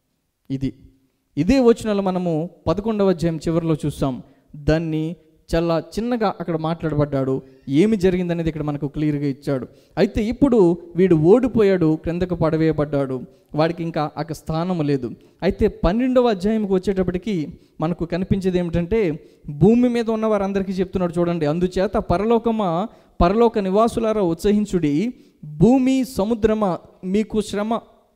ఇది ఇదే వచనాలు మనము పదకొండవ అధ్యాయం చివరిలో చూసాం దాన్ని చాలా చిన్నగా అక్కడ మాట్లాడబడ్డాడు ఏమి జరిగిందనేది ఇక్కడ మనకు క్లియర్గా ఇచ్చాడు అయితే ఇప్పుడు వీడు ఓడిపోయాడు క్రిందకు పడవేయబడ్డాడు వాడికి ఇంకా అక్కడ స్థానం లేదు అయితే పన్నెండవ అధ్యాయంకి వచ్చేటప్పటికి మనకు కనిపించేది ఏమిటంటే భూమి మీద ఉన్న వారందరికీ చెప్తున్నాడు చూడండి అందుచేత పరలోకమా పరలోక నివాసులారా ఉత్సహించుడి భూమి సముద్రమా మీకు శ్రమ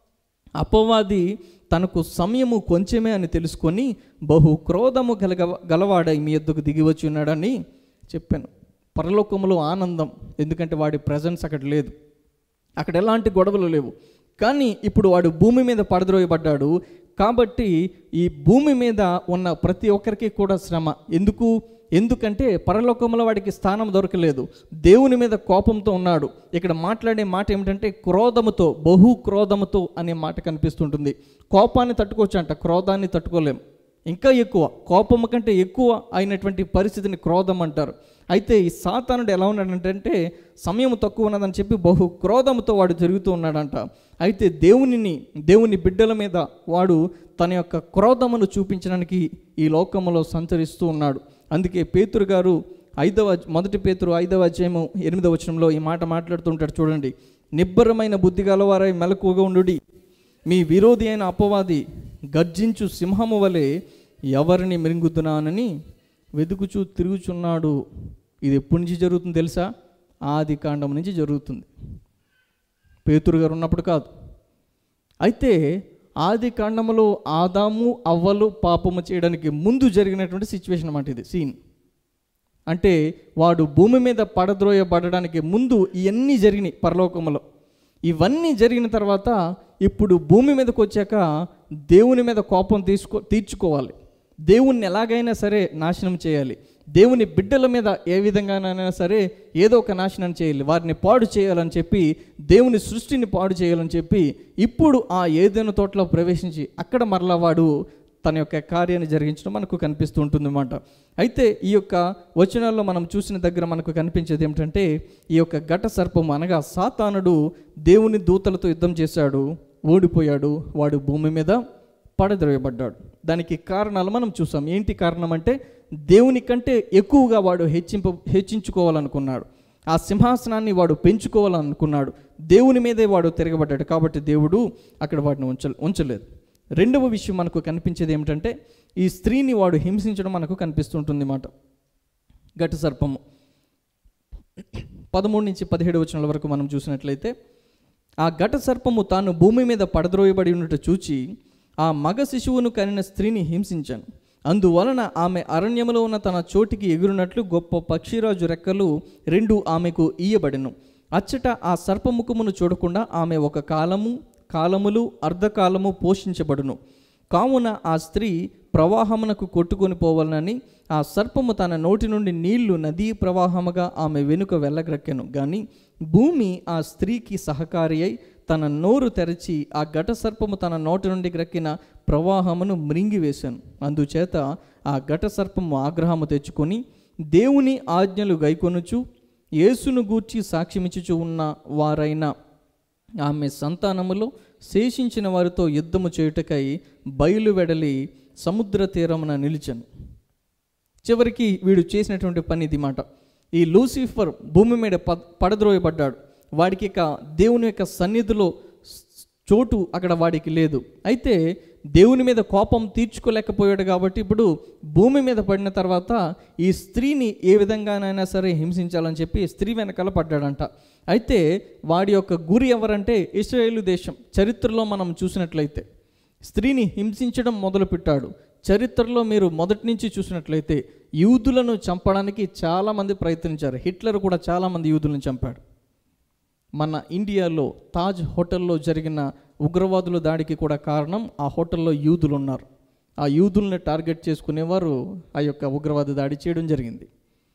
అపవాది తనకు సమయము కొంచెమే అని తెలుసుకొని బహు క్రోధము కలగ గలవాడై మీ ఎద్దుకు దిగి వచ్చి ఉన్నాడని చెప్పాను పరలోకములో ఆనందం ఎందుకంటే వాడి ప్రజెన్స్ అక్కడ లేదు అక్కడ ఎలాంటి గొడవలు లేవు కానీ ఇప్పుడు వాడు భూమి మీద పడద్రోయబడ్డాడు కాబట్టి ఈ భూమి మీద ఉన్న ప్రతి ఒక్కరికి కూడా శ్రమ ఎందుకు ఎందుకంటే పరలోకంలో వాడికి స్థానం దొరకలేదు దేవుని మీద కోపంతో ఉన్నాడు ఇక్కడ మాట్లాడే మాట ఏమిటంటే క్రోధముతో బహు క్రోధముతో అనే మాట కనిపిస్తుంటుంది కోపాన్ని తట్టుకోవచ్చు అంట క్రోధాన్ని తట్టుకోలేం ఇంకా ఎక్కువ కోపము కంటే ఎక్కువ అయినటువంటి పరిస్థితిని క్రోధం అంటారు అయితే ఈ సాతానుడు ఎలా ఉన్నాడంటే సమయం తక్కువ ఉన్నదని చెప్పి బహు క్రోధంతో వాడు తిరుగుతూ ఉన్నాడంట అయితే దేవునిని దేవుని బిడ్డల మీద వాడు తన యొక్క క్రోధమును చూపించడానికి ఈ లోకంలో సంచరిస్తూ ఉన్నాడు అందుకే పేతురు గారు ఐదవ మొదటి పేతురు ఐదవ అధ్యాయము ఎనిమిదవ వచనంలో ఈ మాట మాట్లాడుతుంటాడు చూడండి నిబ్బరమైన బుద్ధి గలవారై మెలకువగా ఉండుడి మీ విరోధి అయిన అపవాది గర్జించు సింహము వలె ఎవరిని మిరింగుతున్నానని వెతుకుచూ తిరుగుచున్నాడు ఇది ఎప్పటి నుంచి జరుగుతుంది తెలుసా ఆది కాండం నుంచి జరుగుతుంది పేతురు గారు ఉన్నప్పుడు కాదు అయితే ఆది కాండములో ఆదాము అవ్వలు పాపము చేయడానికి ముందు జరిగినటువంటి సిచ్యువేషన్ అన్నమాట ఇది సీన్ అంటే వాడు భూమి మీద పడద్రోయబడడానికి ముందు ఇవన్నీ జరిగినాయి పరలోకములో ఇవన్నీ జరిగిన తర్వాత ఇప్పుడు భూమి మీదకి వచ్చాక దేవుని మీద కోపం తీసుకో తీర్చుకోవాలి దేవుణ్ణి ఎలాగైనా సరే నాశనం చేయాలి దేవుని బిడ్డల మీద ఏ విధంగానైనా సరే ఏదో ఒక నాశనం చేయాలి వారిని పాడు చేయాలని చెప్పి దేవుని సృష్టిని పాడు చేయాలని చెప్పి ఇప్పుడు ఆ ఏదైనా తోటలో ప్రవేశించి అక్కడ మరలా వాడు తన యొక్క కార్యాన్ని జరిగించడం మనకు కనిపిస్తూ ఉంటుంది అన్నమాట అయితే ఈ యొక్క వచనాల్లో మనం చూసిన దగ్గర మనకు కనిపించేది ఏమిటంటే ఈ యొక్క ఘట సర్పం అనగా సాతానుడు దేవుని దూతలతో యుద్ధం చేశాడు ఓడిపోయాడు వాడు భూమి మీద పడద్రోయబడ్డాడు దానికి కారణాలు మనం చూసాం ఏంటి కారణం అంటే దేవుని కంటే ఎక్కువగా వాడు హెచ్చింప హెచ్చించుకోవాలనుకున్నాడు ఆ సింహాసనాన్ని వాడు పెంచుకోవాలనుకున్నాడు దేవుని మీదే వాడు తిరగబడ్డాడు కాబట్టి దేవుడు అక్కడ వాడిని ఉంచ ఉంచలేదు రెండవ విషయం మనకు కనిపించేది ఏమిటంటే ఈ స్త్రీని వాడు హింసించడం మనకు కనిపిస్తుంటుంది మాట ఘట సర్పము పదమూడు నుంచి పదిహేడు వచనాల వరకు మనం చూసినట్లయితే ఆ ఘట సర్పము తాను భూమి మీద పడద్రోయబడి ఉన్నట్టు చూచి ఆ మగ శిశువును కనిన స్త్రీని హింసించాను అందువలన ఆమె అరణ్యములో ఉన్న తన చోటికి ఎగురునట్లు గొప్ప పక్షిరాజు రెక్కలు రెండు ఆమెకు ఈయబడెను అచ్చట ఆ సర్పముఖమును చూడకుండా ఆమె ఒక కాలము కాలములు అర్ధకాలము పోషించబడును కావున ఆ స్త్రీ ప్రవాహమునకు కొట్టుకొని పోవాలని ఆ సర్పము తన నోటి నుండి నీళ్లు నదీ ప్రవాహముగా ఆమె వెనుక వెళ్ళగ్రక్కెను గాని భూమి ఆ స్త్రీకి సహకారి అయి తన నోరు తెరచి ఆ ఘట సర్పము తన నోటి నుండి గ్రక్కిన ప్రవాహమును మృంగివేశాను అందుచేత ఆ ఘట సర్పము ఆగ్రహము తెచ్చుకొని దేవుని ఆజ్ఞలు గైకొనుచు యేసును గూర్చి సాక్ష్యమిచ్చుచు ఉన్న వారైన ఆమె సంతానములో శేషించిన వారితో యుద్ధము చేయుటకై బయలు వెడలి సముద్ర తీరమున నిలిచాను చివరికి వీడు చేసినటువంటి పని ఇది మాట ఈ లూసిఫర్ భూమి మీద ప పడద్రోయబడ్డాడు వాడికి ఇక దేవుని యొక్క సన్నిధిలో స్- చోటు అక్కడ వాడికి లేదు అయితే దేవుని మీద కోపం తీర్చుకోలేకపోయాడు కాబట్టి ఇప్పుడు భూమి మీద పడిన తర్వాత ఈ స్త్రీని ఏ విధంగానైనా సరే హింసించాలని చెప్పి స్త్రీ వెనకాల పడ్డాడంట అయితే వాడి యొక్క గురి ఎవరంటే ఇస్రాయేలు దేశం చరిత్రలో మనం చూసినట్లయితే స్త్రీని హింసించడం మొదలుపెట్టాడు చరిత్రలో మీరు మొదటి నుంచి చూసినట్లయితే యూదులను చంపడానికి చాలామంది ప్రయత్నించారు హిట్లర్ కూడా చాలామంది యూదులను చంపాడు మన ఇండియాలో తాజ్ హోటల్లో జరిగిన ఉగ్రవాదుల దాడికి కూడా కారణం ఆ హోటల్లో యూదులు ఉన్నారు ఆ యూదుల్ని టార్గెట్ చేసుకునేవారు ఆ యొక్క ఉగ్రవాద దాడి చేయడం జరిగింది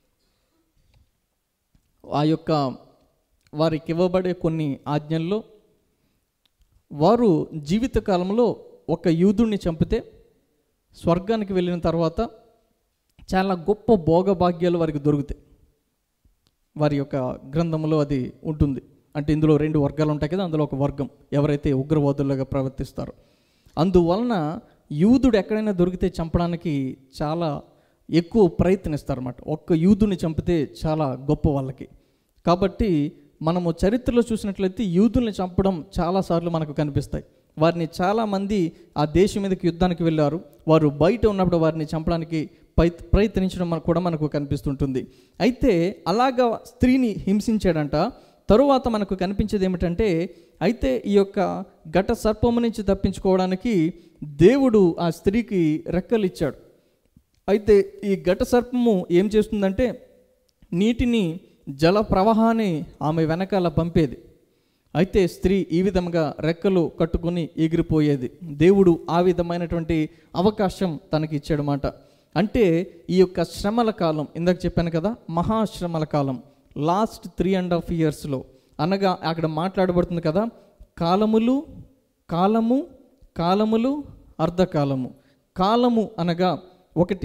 ఆ యొక్క వారికి ఇవ్వబడే కొన్ని ఆజ్ఞల్లో వారు జీవితకాలంలో ఒక యూదుడిని చంపితే స్వర్గానికి వెళ్ళిన తర్వాత చాలా గొప్ప భోగభాగ్యాలు వారికి దొరుకుతాయి వారి యొక్క గ్రంథంలో అది ఉంటుంది అంటే ఇందులో రెండు వర్గాలు ఉంటాయి కదా అందులో ఒక వర్గం ఎవరైతే ఉగ్రవాదులుగా ప్రవర్తిస్తారో అందువలన యూదుడు ఎక్కడైనా దొరికితే చంపడానికి చాలా ఎక్కువ ప్రయత్నిస్తారన్నమాట ఒక్క యూదుని చంపితే చాలా గొప్ప వాళ్ళకి కాబట్టి మనము చరిత్రలో చూసినట్లయితే యూదుల్ని చంపడం చాలాసార్లు మనకు కనిపిస్తాయి వారిని చాలామంది ఆ దేశం మీదకి యుద్ధానికి వెళ్ళారు వారు బయట ఉన్నప్పుడు వారిని చంపడానికి పై ప్రయత్నించడం మనకు కూడా మనకు కనిపిస్తుంటుంది అయితే అలాగా స్త్రీని హింసించాడంట తరువాత మనకు కనిపించేది ఏమిటంటే అయితే ఈ యొక్క ఘట సర్పము నుంచి తప్పించుకోవడానికి దేవుడు ఆ స్త్రీకి రెక్కలు ఇచ్చాడు అయితే ఈ ఘట సర్పము ఏం చేస్తుందంటే నీటిని జల ప్రవాహాన్ని ఆమె వెనకాల పంపేది అయితే స్త్రీ ఈ విధంగా రెక్కలు కట్టుకుని ఎగిరిపోయేది దేవుడు ఆ విధమైనటువంటి అవకాశం తనకి ఇచ్చాడనమాట అంటే ఈ యొక్క శ్రమల కాలం ఇందాక చెప్పాను కదా మహాశ్రమల కాలం లాస్ట్ త్రీ అండ్ హాఫ్ ఇయర్స్లో అనగా అక్కడ మాట్లాడబడుతుంది కదా కాలములు కాలము కాలములు అర్ధకాలము కాలము అనగా ఒకటి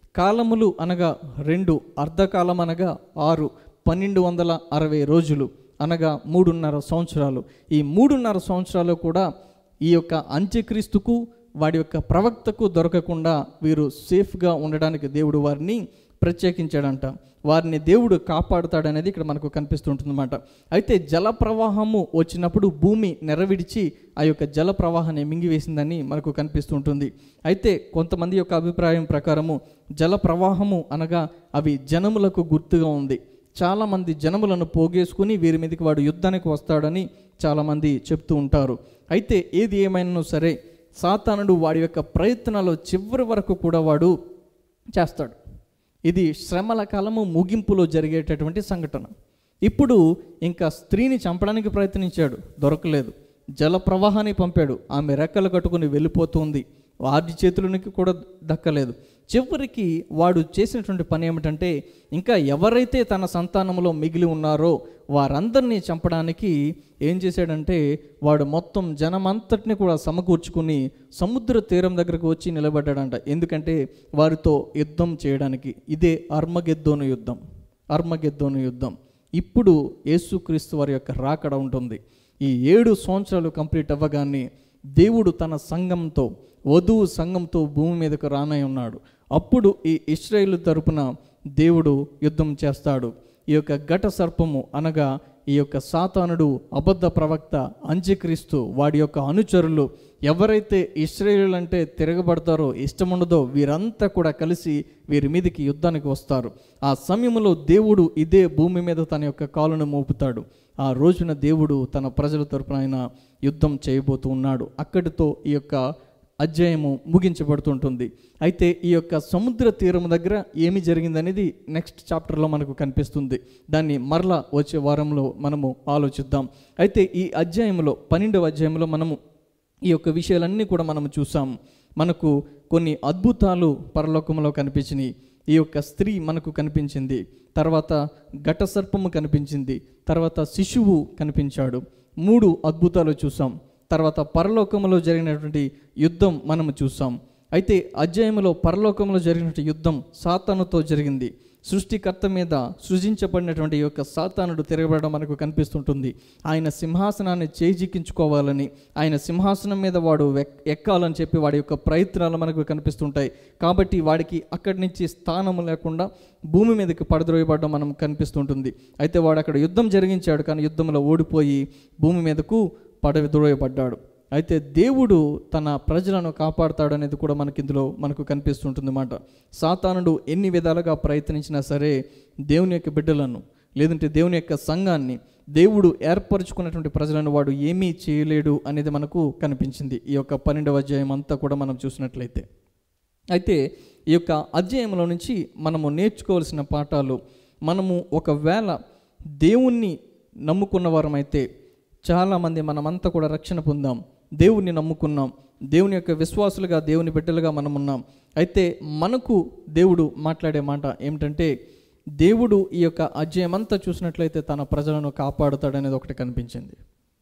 కాలములు అనగా రెండు అర్ధకాలం అనగా ఆరు పన్నెండు వందల అరవై రోజులు అనగా మూడున్నర సంవత్సరాలు ఈ మూడున్నర సంవత్సరాలు కూడా ఈ యొక్క అంత్యక్రీస్తుకు వాడి యొక్క ప్రవక్తకు దొరకకుండా వీరు సేఫ్గా ఉండడానికి దేవుడు వారిని ప్రత్యేకించాడంట వారిని దేవుడు కాపాడుతాడనేది ఇక్కడ మనకు కనిపిస్తుంటుందన్నమాట అయితే జల ప్రవాహము వచ్చినప్పుడు భూమి నెరవిడిచి ఆ యొక్క జల ప్రవాహాన్ని మింగివేసిందని మనకు కనిపిస్తుంటుంది అయితే కొంతమంది యొక్క అభిప్రాయం ప్రకారము జల ప్రవాహము అనగా అవి జనములకు గుర్తుగా ఉంది చాలామంది జనములను పోగేసుకుని వీరి మీదకి వాడు యుద్ధానికి వస్తాడని చాలామంది చెప్తూ ఉంటారు అయితే ఏది ఏమైనా సరే సాతానుడు వాడి యొక్క ప్రయత్నాలు చివరి వరకు కూడా వాడు చేస్తాడు ఇది శ్రమల కాలము ముగింపులో జరిగేటటువంటి సంఘటన ఇప్పుడు ఇంకా స్త్రీని చంపడానికి ప్రయత్నించాడు దొరకలేదు జల ప్రవాహాన్ని పంపాడు ఆమె రెక్కలు కట్టుకుని వెళ్ళిపోతుంది వారి చేతులకి కూడా దక్కలేదు చివరికి వాడు చేసినటువంటి పని ఏమిటంటే ఇంకా ఎవరైతే తన సంతానంలో మిగిలి ఉన్నారో వారందరినీ చంపడానికి ఏం చేశాడంటే వాడు మొత్తం జనమంతటిని కూడా సమకూర్చుకుని సముద్ర తీరం దగ్గరకు వచ్చి నిలబడ్డాడంట ఎందుకంటే వారితో యుద్ధం చేయడానికి ఇదే అర్మగెద్దోను యుద్ధం అర్మగెద్దోను యుద్ధం ఇప్పుడు యేసుక్రీస్తు వారి యొక్క రాకడ ఉంటుంది ఈ ఏడు సంవత్సరాలు కంప్లీట్ అవ్వగానే దేవుడు తన సంఘంతో వధువు సంఘంతో భూమి మీదకు రానై ఉన్నాడు అప్పుడు ఈ ఇస్రాయేల్ తరపున దేవుడు యుద్ధం చేస్తాడు ఈ యొక్క ఘట సర్పము అనగా ఈ యొక్క సాతానుడు అబద్ధ ప్రవక్త అంత్యక్రీస్తు వాడి యొక్క అనుచరులు ఎవరైతే ఇస్రాయేల్ అంటే తిరగబడతారో ఇష్టముండదో వీరంతా కూడా కలిసి వీరి మీదకి యుద్ధానికి వస్తారు ఆ సమయంలో దేవుడు ఇదే భూమి మీద తన యొక్క కాలును మోపుతాడు ఆ రోజున దేవుడు తన ప్రజల తరపున ఆయన యుద్ధం చేయబోతూ ఉన్నాడు అక్కడితో ఈ యొక్క అధ్యాయము ముగించబడుతుంటుంది అయితే ఈ యొక్క సముద్ర తీరం దగ్గర ఏమి జరిగిందనేది నెక్స్ట్ చాప్టర్లో మనకు కనిపిస్తుంది దాన్ని మరలా వచ్చే వారంలో మనము ఆలోచిద్దాం అయితే ఈ అధ్యాయంలో పన్నెండవ అధ్యాయంలో మనము ఈ యొక్క విషయాలన్నీ కూడా మనము చూసాం మనకు కొన్ని అద్భుతాలు పరలోకంలో కనిపించినాయి ఈ యొక్క స్త్రీ మనకు కనిపించింది తర్వాత ఘట సర్పము కనిపించింది తర్వాత శిశువు కనిపించాడు మూడు అద్భుతాలు చూసాం తర్వాత పరలోకంలో జరిగినటువంటి యుద్ధం మనము చూసాం అయితే అధ్యాయంలో పరలోకంలో జరిగినటువంటి యుద్ధం సాతానుతో జరిగింది సృష్టికర్త మీద సృజించబడినటువంటి ఈ యొక్క సాతానుడు తిరగబడడం మనకు కనిపిస్తుంటుంది ఆయన సింహాసనాన్ని చేజిక్కించుకోవాలని ఆయన సింహాసనం మీద వాడు వెక్- ఎక్కాలని చెప్పి వాడి యొక్క ప్రయత్నాలు మనకు కనిపిస్తుంటాయి కాబట్టి వాడికి అక్కడి నుంచి స్థానము లేకుండా భూమి మీదకి పడద్రోయబడడం మనం కనిపిస్తుంటుంది అయితే వాడు అక్కడ యుద్ధం జరిగించాడు కానీ యుద్ధంలో ఓడిపోయి భూమి మీదకు పడద్రోయబడ్డాడు అయితే దేవుడు తన ప్రజలను కాపాడుతాడు అనేది కూడా మనకి ఇందులో మనకు కనిపిస్తుంటుంది అన్నమాట సాతానుడు ఎన్ని విధాలుగా ప్రయత్నించినా సరే దేవుని యొక్క బిడ్డలను లేదంటే దేవుని యొక్క సంఘాన్ని దేవుడు ఏర్పరచుకున్నటువంటి ప్రజలను వాడు ఏమీ చేయలేడు అనేది మనకు కనిపించింది ఈ యొక్క పన్నెండవ అధ్యాయం అంతా కూడా మనం చూసినట్లయితే అయితే ఈ యొక్క అధ్యాయంలో నుంచి మనము నేర్చుకోవాల్సిన పాఠాలు మనము ఒకవేళ దేవుణ్ణి నమ్ముకున్న వారమైతే చాలామంది మనమంతా కూడా రక్షణ పొందాం దేవుణ్ణి నమ్ముకున్నాం దేవుని యొక్క విశ్వాసులుగా దేవుని బిడ్డలుగా మనం ఉన్నాం అయితే మనకు దేవుడు మాట్లాడే మాట ఏమిటంటే దేవుడు ఈ యొక్క అధ్యాయం అంతా చూసినట్లయితే తన ప్రజలను కాపాడుతాడనేది ఒకటి కనిపించింది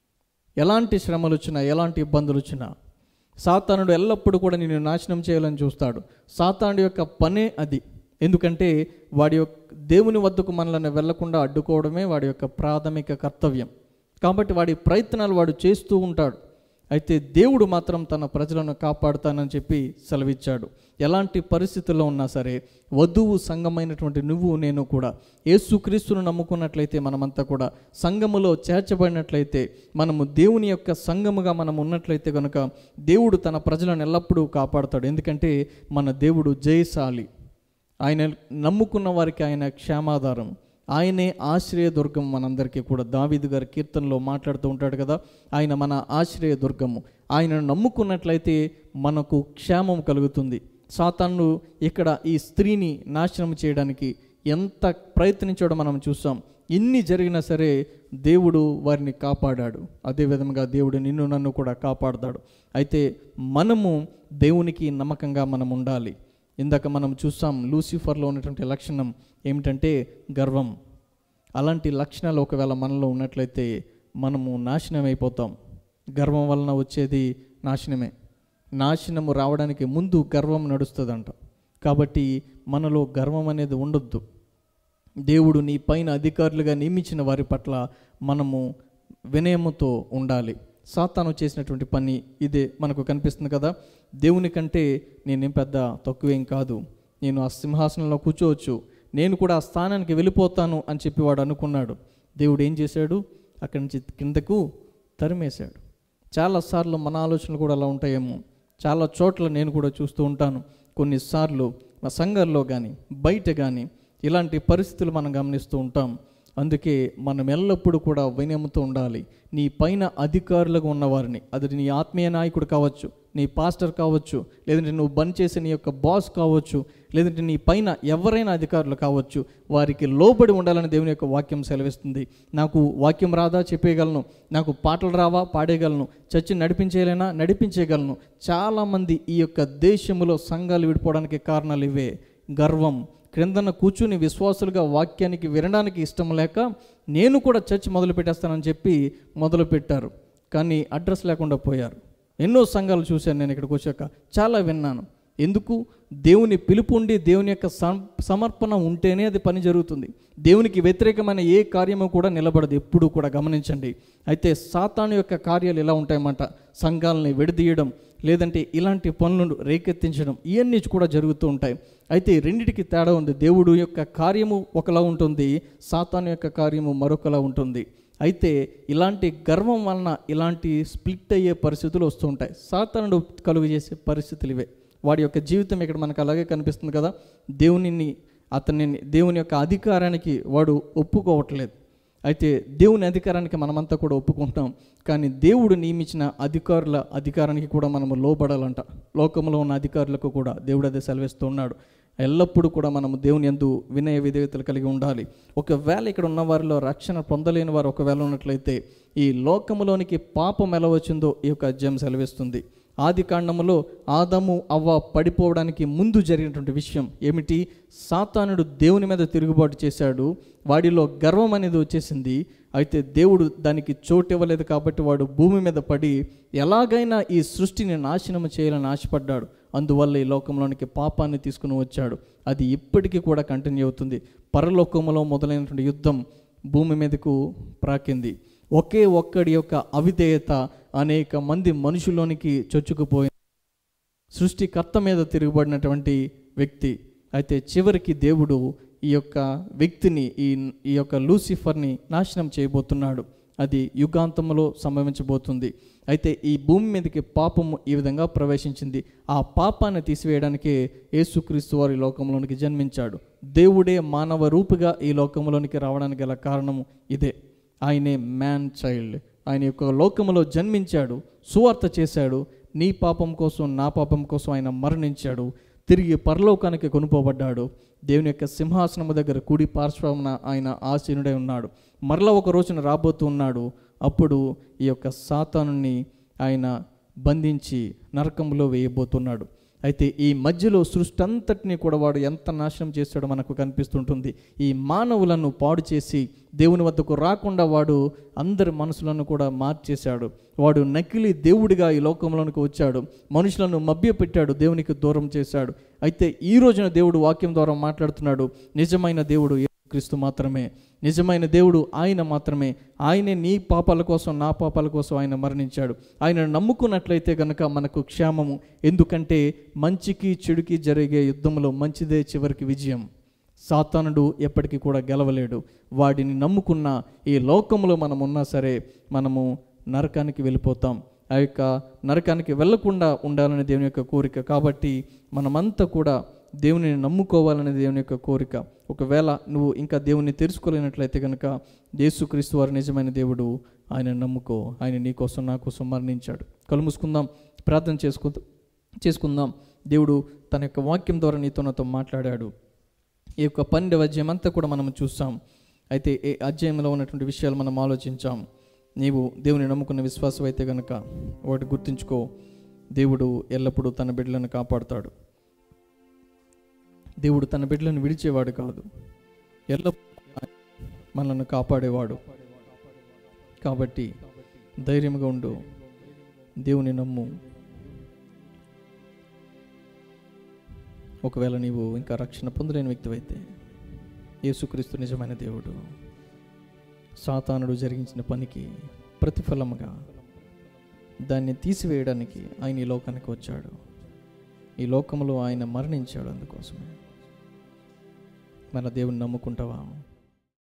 ఎలాంటి శ్రమలు వచ్చినా ఎలాంటి ఇబ్బందులు వచ్చినా సాతానుడు ఎల్లప్పుడూ కూడా నిన్ను నాశనం చేయాలని చూస్తాడు సాతానుడు యొక్క పనే అది ఎందుకంటే వాడి యొక్క దేవుని వద్దకు మనల్ని వెళ్లకుండా అడ్డుకోవడమే వాడి యొక్క ప్రాథమిక కర్తవ్యం కాబట్టి వాడి ప్రయత్నాలు వాడు చేస్తూ ఉంటాడు అయితే దేవుడు మాత్రం తన ప్రజలను కాపాడుతానని చెప్పి సెలవిచ్చాడు ఎలాంటి పరిస్థితుల్లో ఉన్నా సరే వధువు సంఘమైనటువంటి నువ్వు నేను కూడా యేసుక్రీస్తును నమ్ముకున్నట్లయితే మనమంతా కూడా సంఘములో చేర్చబడినట్లయితే మనము దేవుని యొక్క సంఘముగా మనం ఉన్నట్లయితే కనుక దేవుడు తన ప్రజలను ఎల్లప్పుడూ కాపాడుతాడు ఎందుకంటే మన దేవుడు జయశాలి ఆయన నమ్ముకున్న వారికి ఆయన క్షేమాధారం ఆయనే ఆశ్రయ దుర్గం మనందరికీ కూడా దావీదు గారి కీర్తనలో మాట్లాడుతూ ఉంటాడు కదా ఆయన మన ఆశ్రయ దుర్గము ఆయనను నమ్ముకున్నట్లయితే మనకు క్షేమం కలుగుతుంది సాతాను ఇక్కడ ఈ స్త్రీని నాశనం చేయడానికి ఎంత ప్రయత్నించాడో మనం చూసాం ఇన్ని జరిగినా సరే దేవుడు వారిని కాపాడాడు అదేవిధంగా దేవుడు నిన్ను నన్ను కూడా కాపాడుతాడు అయితే మనము దేవునికి నమ్మకంగా మనం ఉండాలి ఇందాక మనం చూసాం లూసిఫర్లో ఉన్నటువంటి లక్షణం ఏమిటంటే గర్వం అలాంటి లక్షణాలు ఒకవేళ మనలో ఉన్నట్లయితే మనము నాశనం అయిపోతాం గర్వం వలన వచ్చేది నాశనమే నాశనము రావడానికి ముందు గర్వం నడుస్తుందంట కాబట్టి మనలో గర్వం అనేది ఉండొద్దు దేవుడు నీ పైన అధికారులుగా నియమించిన వారి పట్ల మనము వినయముతో ఉండాలి సాతాను చేసినటువంటి పని ఇదే మనకు కనిపిస్తుంది కదా దేవుని కంటే నేనేం పెద్ద తక్కువేం కాదు నేను ఆ సింహాసనంలో కూర్చోవచ్చు నేను కూడా ఆ స్థానానికి వెళ్ళిపోతాను అని చెప్పి వాడు అనుకున్నాడు దేవుడు ఏం చేశాడు అక్కడి నుంచి కిందకు తరిమేశాడు చాలాసార్లు మన ఆలోచనలు కూడా అలా ఉంటాయేమో చాలా చోట్ల నేను కూడా చూస్తూ ఉంటాను కొన్నిసార్లు మా సంఘాల్లో కానీ బయట కానీ ఇలాంటి పరిస్థితులు మనం గమనిస్తూ ఉంటాం అందుకే మనం ఎల్లప్పుడూ కూడా వినయముతో ఉండాలి నీ పైన అధికారులుగా ఉన్నవారిని అది నీ ఆత్మీయ నాయకుడు కావచ్చు నీ పాస్టర్ కావచ్చు లేదంటే నువ్వు బంద్ చేసే నీ యొక్క బాస్ కావచ్చు లేదంటే నీ పైన ఎవరైనా అధికారులు కావచ్చు వారికి లోబడి ఉండాలని దేవుని యొక్క వాక్యం సెలవిస్తుంది నాకు వాక్యం రాదా చెప్పేయగలను నాకు పాటలు రావా పాడేయగలను చర్చి నడిపించేయలేనా నడిపించేయగలను చాలామంది ఈ యొక్క దేశంలో సంఘాలు విడిపోవడానికి కారణాలు ఇవే గర్వం క్రిందన కూర్చుని విశ్వాసులుగా వాక్యానికి వినడానికి ఇష్టం లేక నేను కూడా చర్చ్ మొదలు పెట్టేస్తానని చెప్పి మొదలు పెట్టారు కానీ అడ్రస్ లేకుండా పోయారు ఎన్నో సంఘాలు చూశాను నేను ఇక్కడికి వచ్చాక చాలా విన్నాను ఎందుకు దేవుని పిలుపు ఉండి దేవుని యొక్క సం- సమర్పణ ఉంటేనే అది పని జరుగుతుంది దేవునికి వ్యతిరేకమైన ఏ కార్యము కూడా నిలబడదు ఎప్పుడూ కూడా గమనించండి అయితే సాతాను యొక్క కార్యాలు ఎలా ఉంటాయన్నమాట సంఘాలని విడదీయడం లేదంటే ఇలాంటి పనులను రేకెత్తించడం ఇవన్నీ కూడా జరుగుతూ ఉంటాయి అయితే ఈ రెండిటికి తేడా ఉంది దేవుడు యొక్క కార్యము ఒకలా ఉంటుంది సాతాను యొక్క కార్యము మరొకలా ఉంటుంది అయితే ఇలాంటి గర్వం వలన ఇలాంటి స్ప్లిట్ అయ్యే పరిస్థితులు వస్తూ ఉంటాయి సాతానుడు కలుగు చేసే పరిస్థితులు ఇవే వాడి యొక్క జీవితం ఇక్కడ మనకు అలాగే కనిపిస్తుంది కదా దేవునిని అతనిని దేవుని యొక్క అధికారానికి వాడు ఒప్పుకోవట్లేదు అయితే దేవుని అధికారానికి మనమంతా కూడా ఒప్పుకుంటాం కానీ దేవుడు నియమించిన అధికారుల అధికారానికి కూడా మనము లోబడాలంట లోకంలో ఉన్న అధికారులకు కూడా దేవుడు అదే సెలవిస్తూ ఉన్నాడు ఎల్లప్పుడూ కూడా మనము దేవుని యందు వినయ విధేయతలు కలిగి ఉండాలి ఒకవేళ ఇక్కడ ఉన్న వారిలో రక్షణ పొందలేని వారు ఒకవేళ ఉన్నట్లయితే ఈ లోకములోనికి పాపం ఎలా వచ్చిందో ఈ యొక్క అధ్యాయం సెలవిస్తుంది ఆది కాండములో ఆదము అవ్వ పడిపోవడానికి ముందు జరిగినటువంటి విషయం ఏమిటి సాతానుడు దేవుని మీద తిరుగుబాటు చేశాడు వాడిలో గర్వం అనేది వచ్చేసింది అయితే దేవుడు దానికి చోటు ఇవ్వలేదు కాబట్టి వాడు భూమి మీద పడి ఎలాగైనా ఈ సృష్టిని నాశనం చేయాలని ఆశపడ్డాడు అందువల్ల ఈ లోకంలోనికి పాపాన్ని తీసుకుని వచ్చాడు అది ఇప్పటికీ కూడా కంటిన్యూ అవుతుంది పరలోకములో మొదలైనటువంటి యుద్ధం భూమి మీదకు ప్రాకింది ఒకే ఒక్కడి యొక్క అవిధేయత అనేక మంది మనుషుల్లోనికి చొచ్చుకుపోయింది సృష్టికర్త మీద తిరుగుబడినటువంటి వ్యక్తి అయితే చివరికి దేవుడు ఈ యొక్క వ్యక్తిని ఈ ఈ యొక్క లూసిఫర్ని నాశనం చేయబోతున్నాడు అది యుగాంతంలో సంభవించబోతుంది అయితే ఈ భూమి మీదకి పాపము ఈ విధంగా ప్రవేశించింది ఆ పాపాన్ని తీసివేయడానికే యేసుక్రీస్తు వారి లోకంలోనికి జన్మించాడు దేవుడే మానవ రూపుగా ఈ లోకంలోనికి రావడానికి గల కారణము ఇదే ఆయనే మ్యాన్ చైల్డ్ ఆయన యొక్క లోకములో జన్మించాడు సువార్త చేశాడు నీ పాపం కోసం నా పాపం కోసం ఆయన మరణించాడు తిరిగి పరలోకానికి కొనుపోబడ్డాడు దేవుని యొక్క సింహాసనము దగ్గర కుడి పార్శ్వమున ఆయన ఆసీనుడై ఉన్నాడు మరలా ఒక రోజున రాబోతూ ఉన్నాడు అప్పుడు ఈ యొక్క సాతానుని ఆయన బంధించి నరకంలో వేయబోతున్నాడు అయితే ఈ మధ్యలో సృష్టి అంతటిని కూడా వాడు ఎంత నాశనం చేస్తాడో మనకు కనిపిస్తుంటుంది ఈ మానవులను పాడు చేసి దేవుని వద్దకు రాకుండా వాడు అందరి మనసులను కూడా మార్చేశాడు వాడు నకిలీ దేవుడిగా ఈ లోకంలోనికి వచ్చాడు మనుషులను మభ్యపెట్టాడు దేవునికి దూరం చేశాడు అయితే ఈ రోజున దేవుడు వాక్యం ద్వారా మాట్లాడుతున్నాడు నిజమైన దేవుడు క్రీస్తు మాత్రమే నిజమైన దేవుడు ఆయన మాత్రమే ఆయనే నీ పాపాల కోసం నా పాపాల కోసం ఆయన మరణించాడు ఆయన నమ్ముకున్నట్లయితే గనక మనకు క్షేమము ఎందుకంటే మంచికి చెడుకి జరిగే యుద్ధంలో మంచిదే చివరికి విజయం సాతానుడు ఎప్పటికీ కూడా గెలవలేడు వాడిని నమ్ముకున్న ఈ లోకంలో మనం ఉన్నా సరే మనము నరకానికి వెళ్ళిపోతాం ఆ యొక్క నరకానికి వెళ్లకుండా ఉండాలనే దేవుని యొక్క కోరిక కాబట్టి మనమంతా కూడా దేవుని నమ్ముకోవాలనే దేవుని యొక్క కోరిక ఒకవేళ నువ్వు ఇంకా దేవుని తెలుసుకోలేనట్లయితే కనుక యేసుక్రీస్తు వారి నిజమైన దేవుడు ఆయన నమ్ముకో ఆయన నీ కోసం నా కోసం మరణించాడు కళ్ళు మూసుకుందాం ప్రార్థన చేసుకుందాం చేసుకుందాం దేవుడు తన యొక్క వాక్యం ద్వారా నీతో నాతో మాట్లాడాడు ఈ యొక్క పన్నెండవ అధ్యాయం అంతా కూడా మనం చూసాం అయితే ఈ అధ్యాయంలో ఉన్నటువంటి విషయాలు మనం ఆలోచించాం నీవు దేవుని నమ్ముకున్న విశ్వాసం అయితే కనుక వాటి గుర్తుంచుకో దేవుడు ఎల్లప్పుడూ తన బిడ్డలను కాపాడుతాడు దేవుడు తన బిడ్డలను విడిచేవాడు కాదు ఎల్లప్పుడూ ఆయన మనల్ని కాపాడేవాడు కాబట్టి ధైర్యంగా ఉండు దేవుని నమ్ము ఒకవేళ నీవు ఇంకా రక్షణ పొందలేని వ్యక్తివైతే యేసుక్రీస్తు నిజమైన దేవుడు సాతానుడు జరిగించిన పనికి ప్రతిఫలముగా దాన్ని తీసివేయడానికి ఆయన ఈ లోకానికి వచ్చాడు ఈ లోకంలో ఆయన మరణించాడు అందుకోసమే మన దేవుని నమ్ముకుంటావా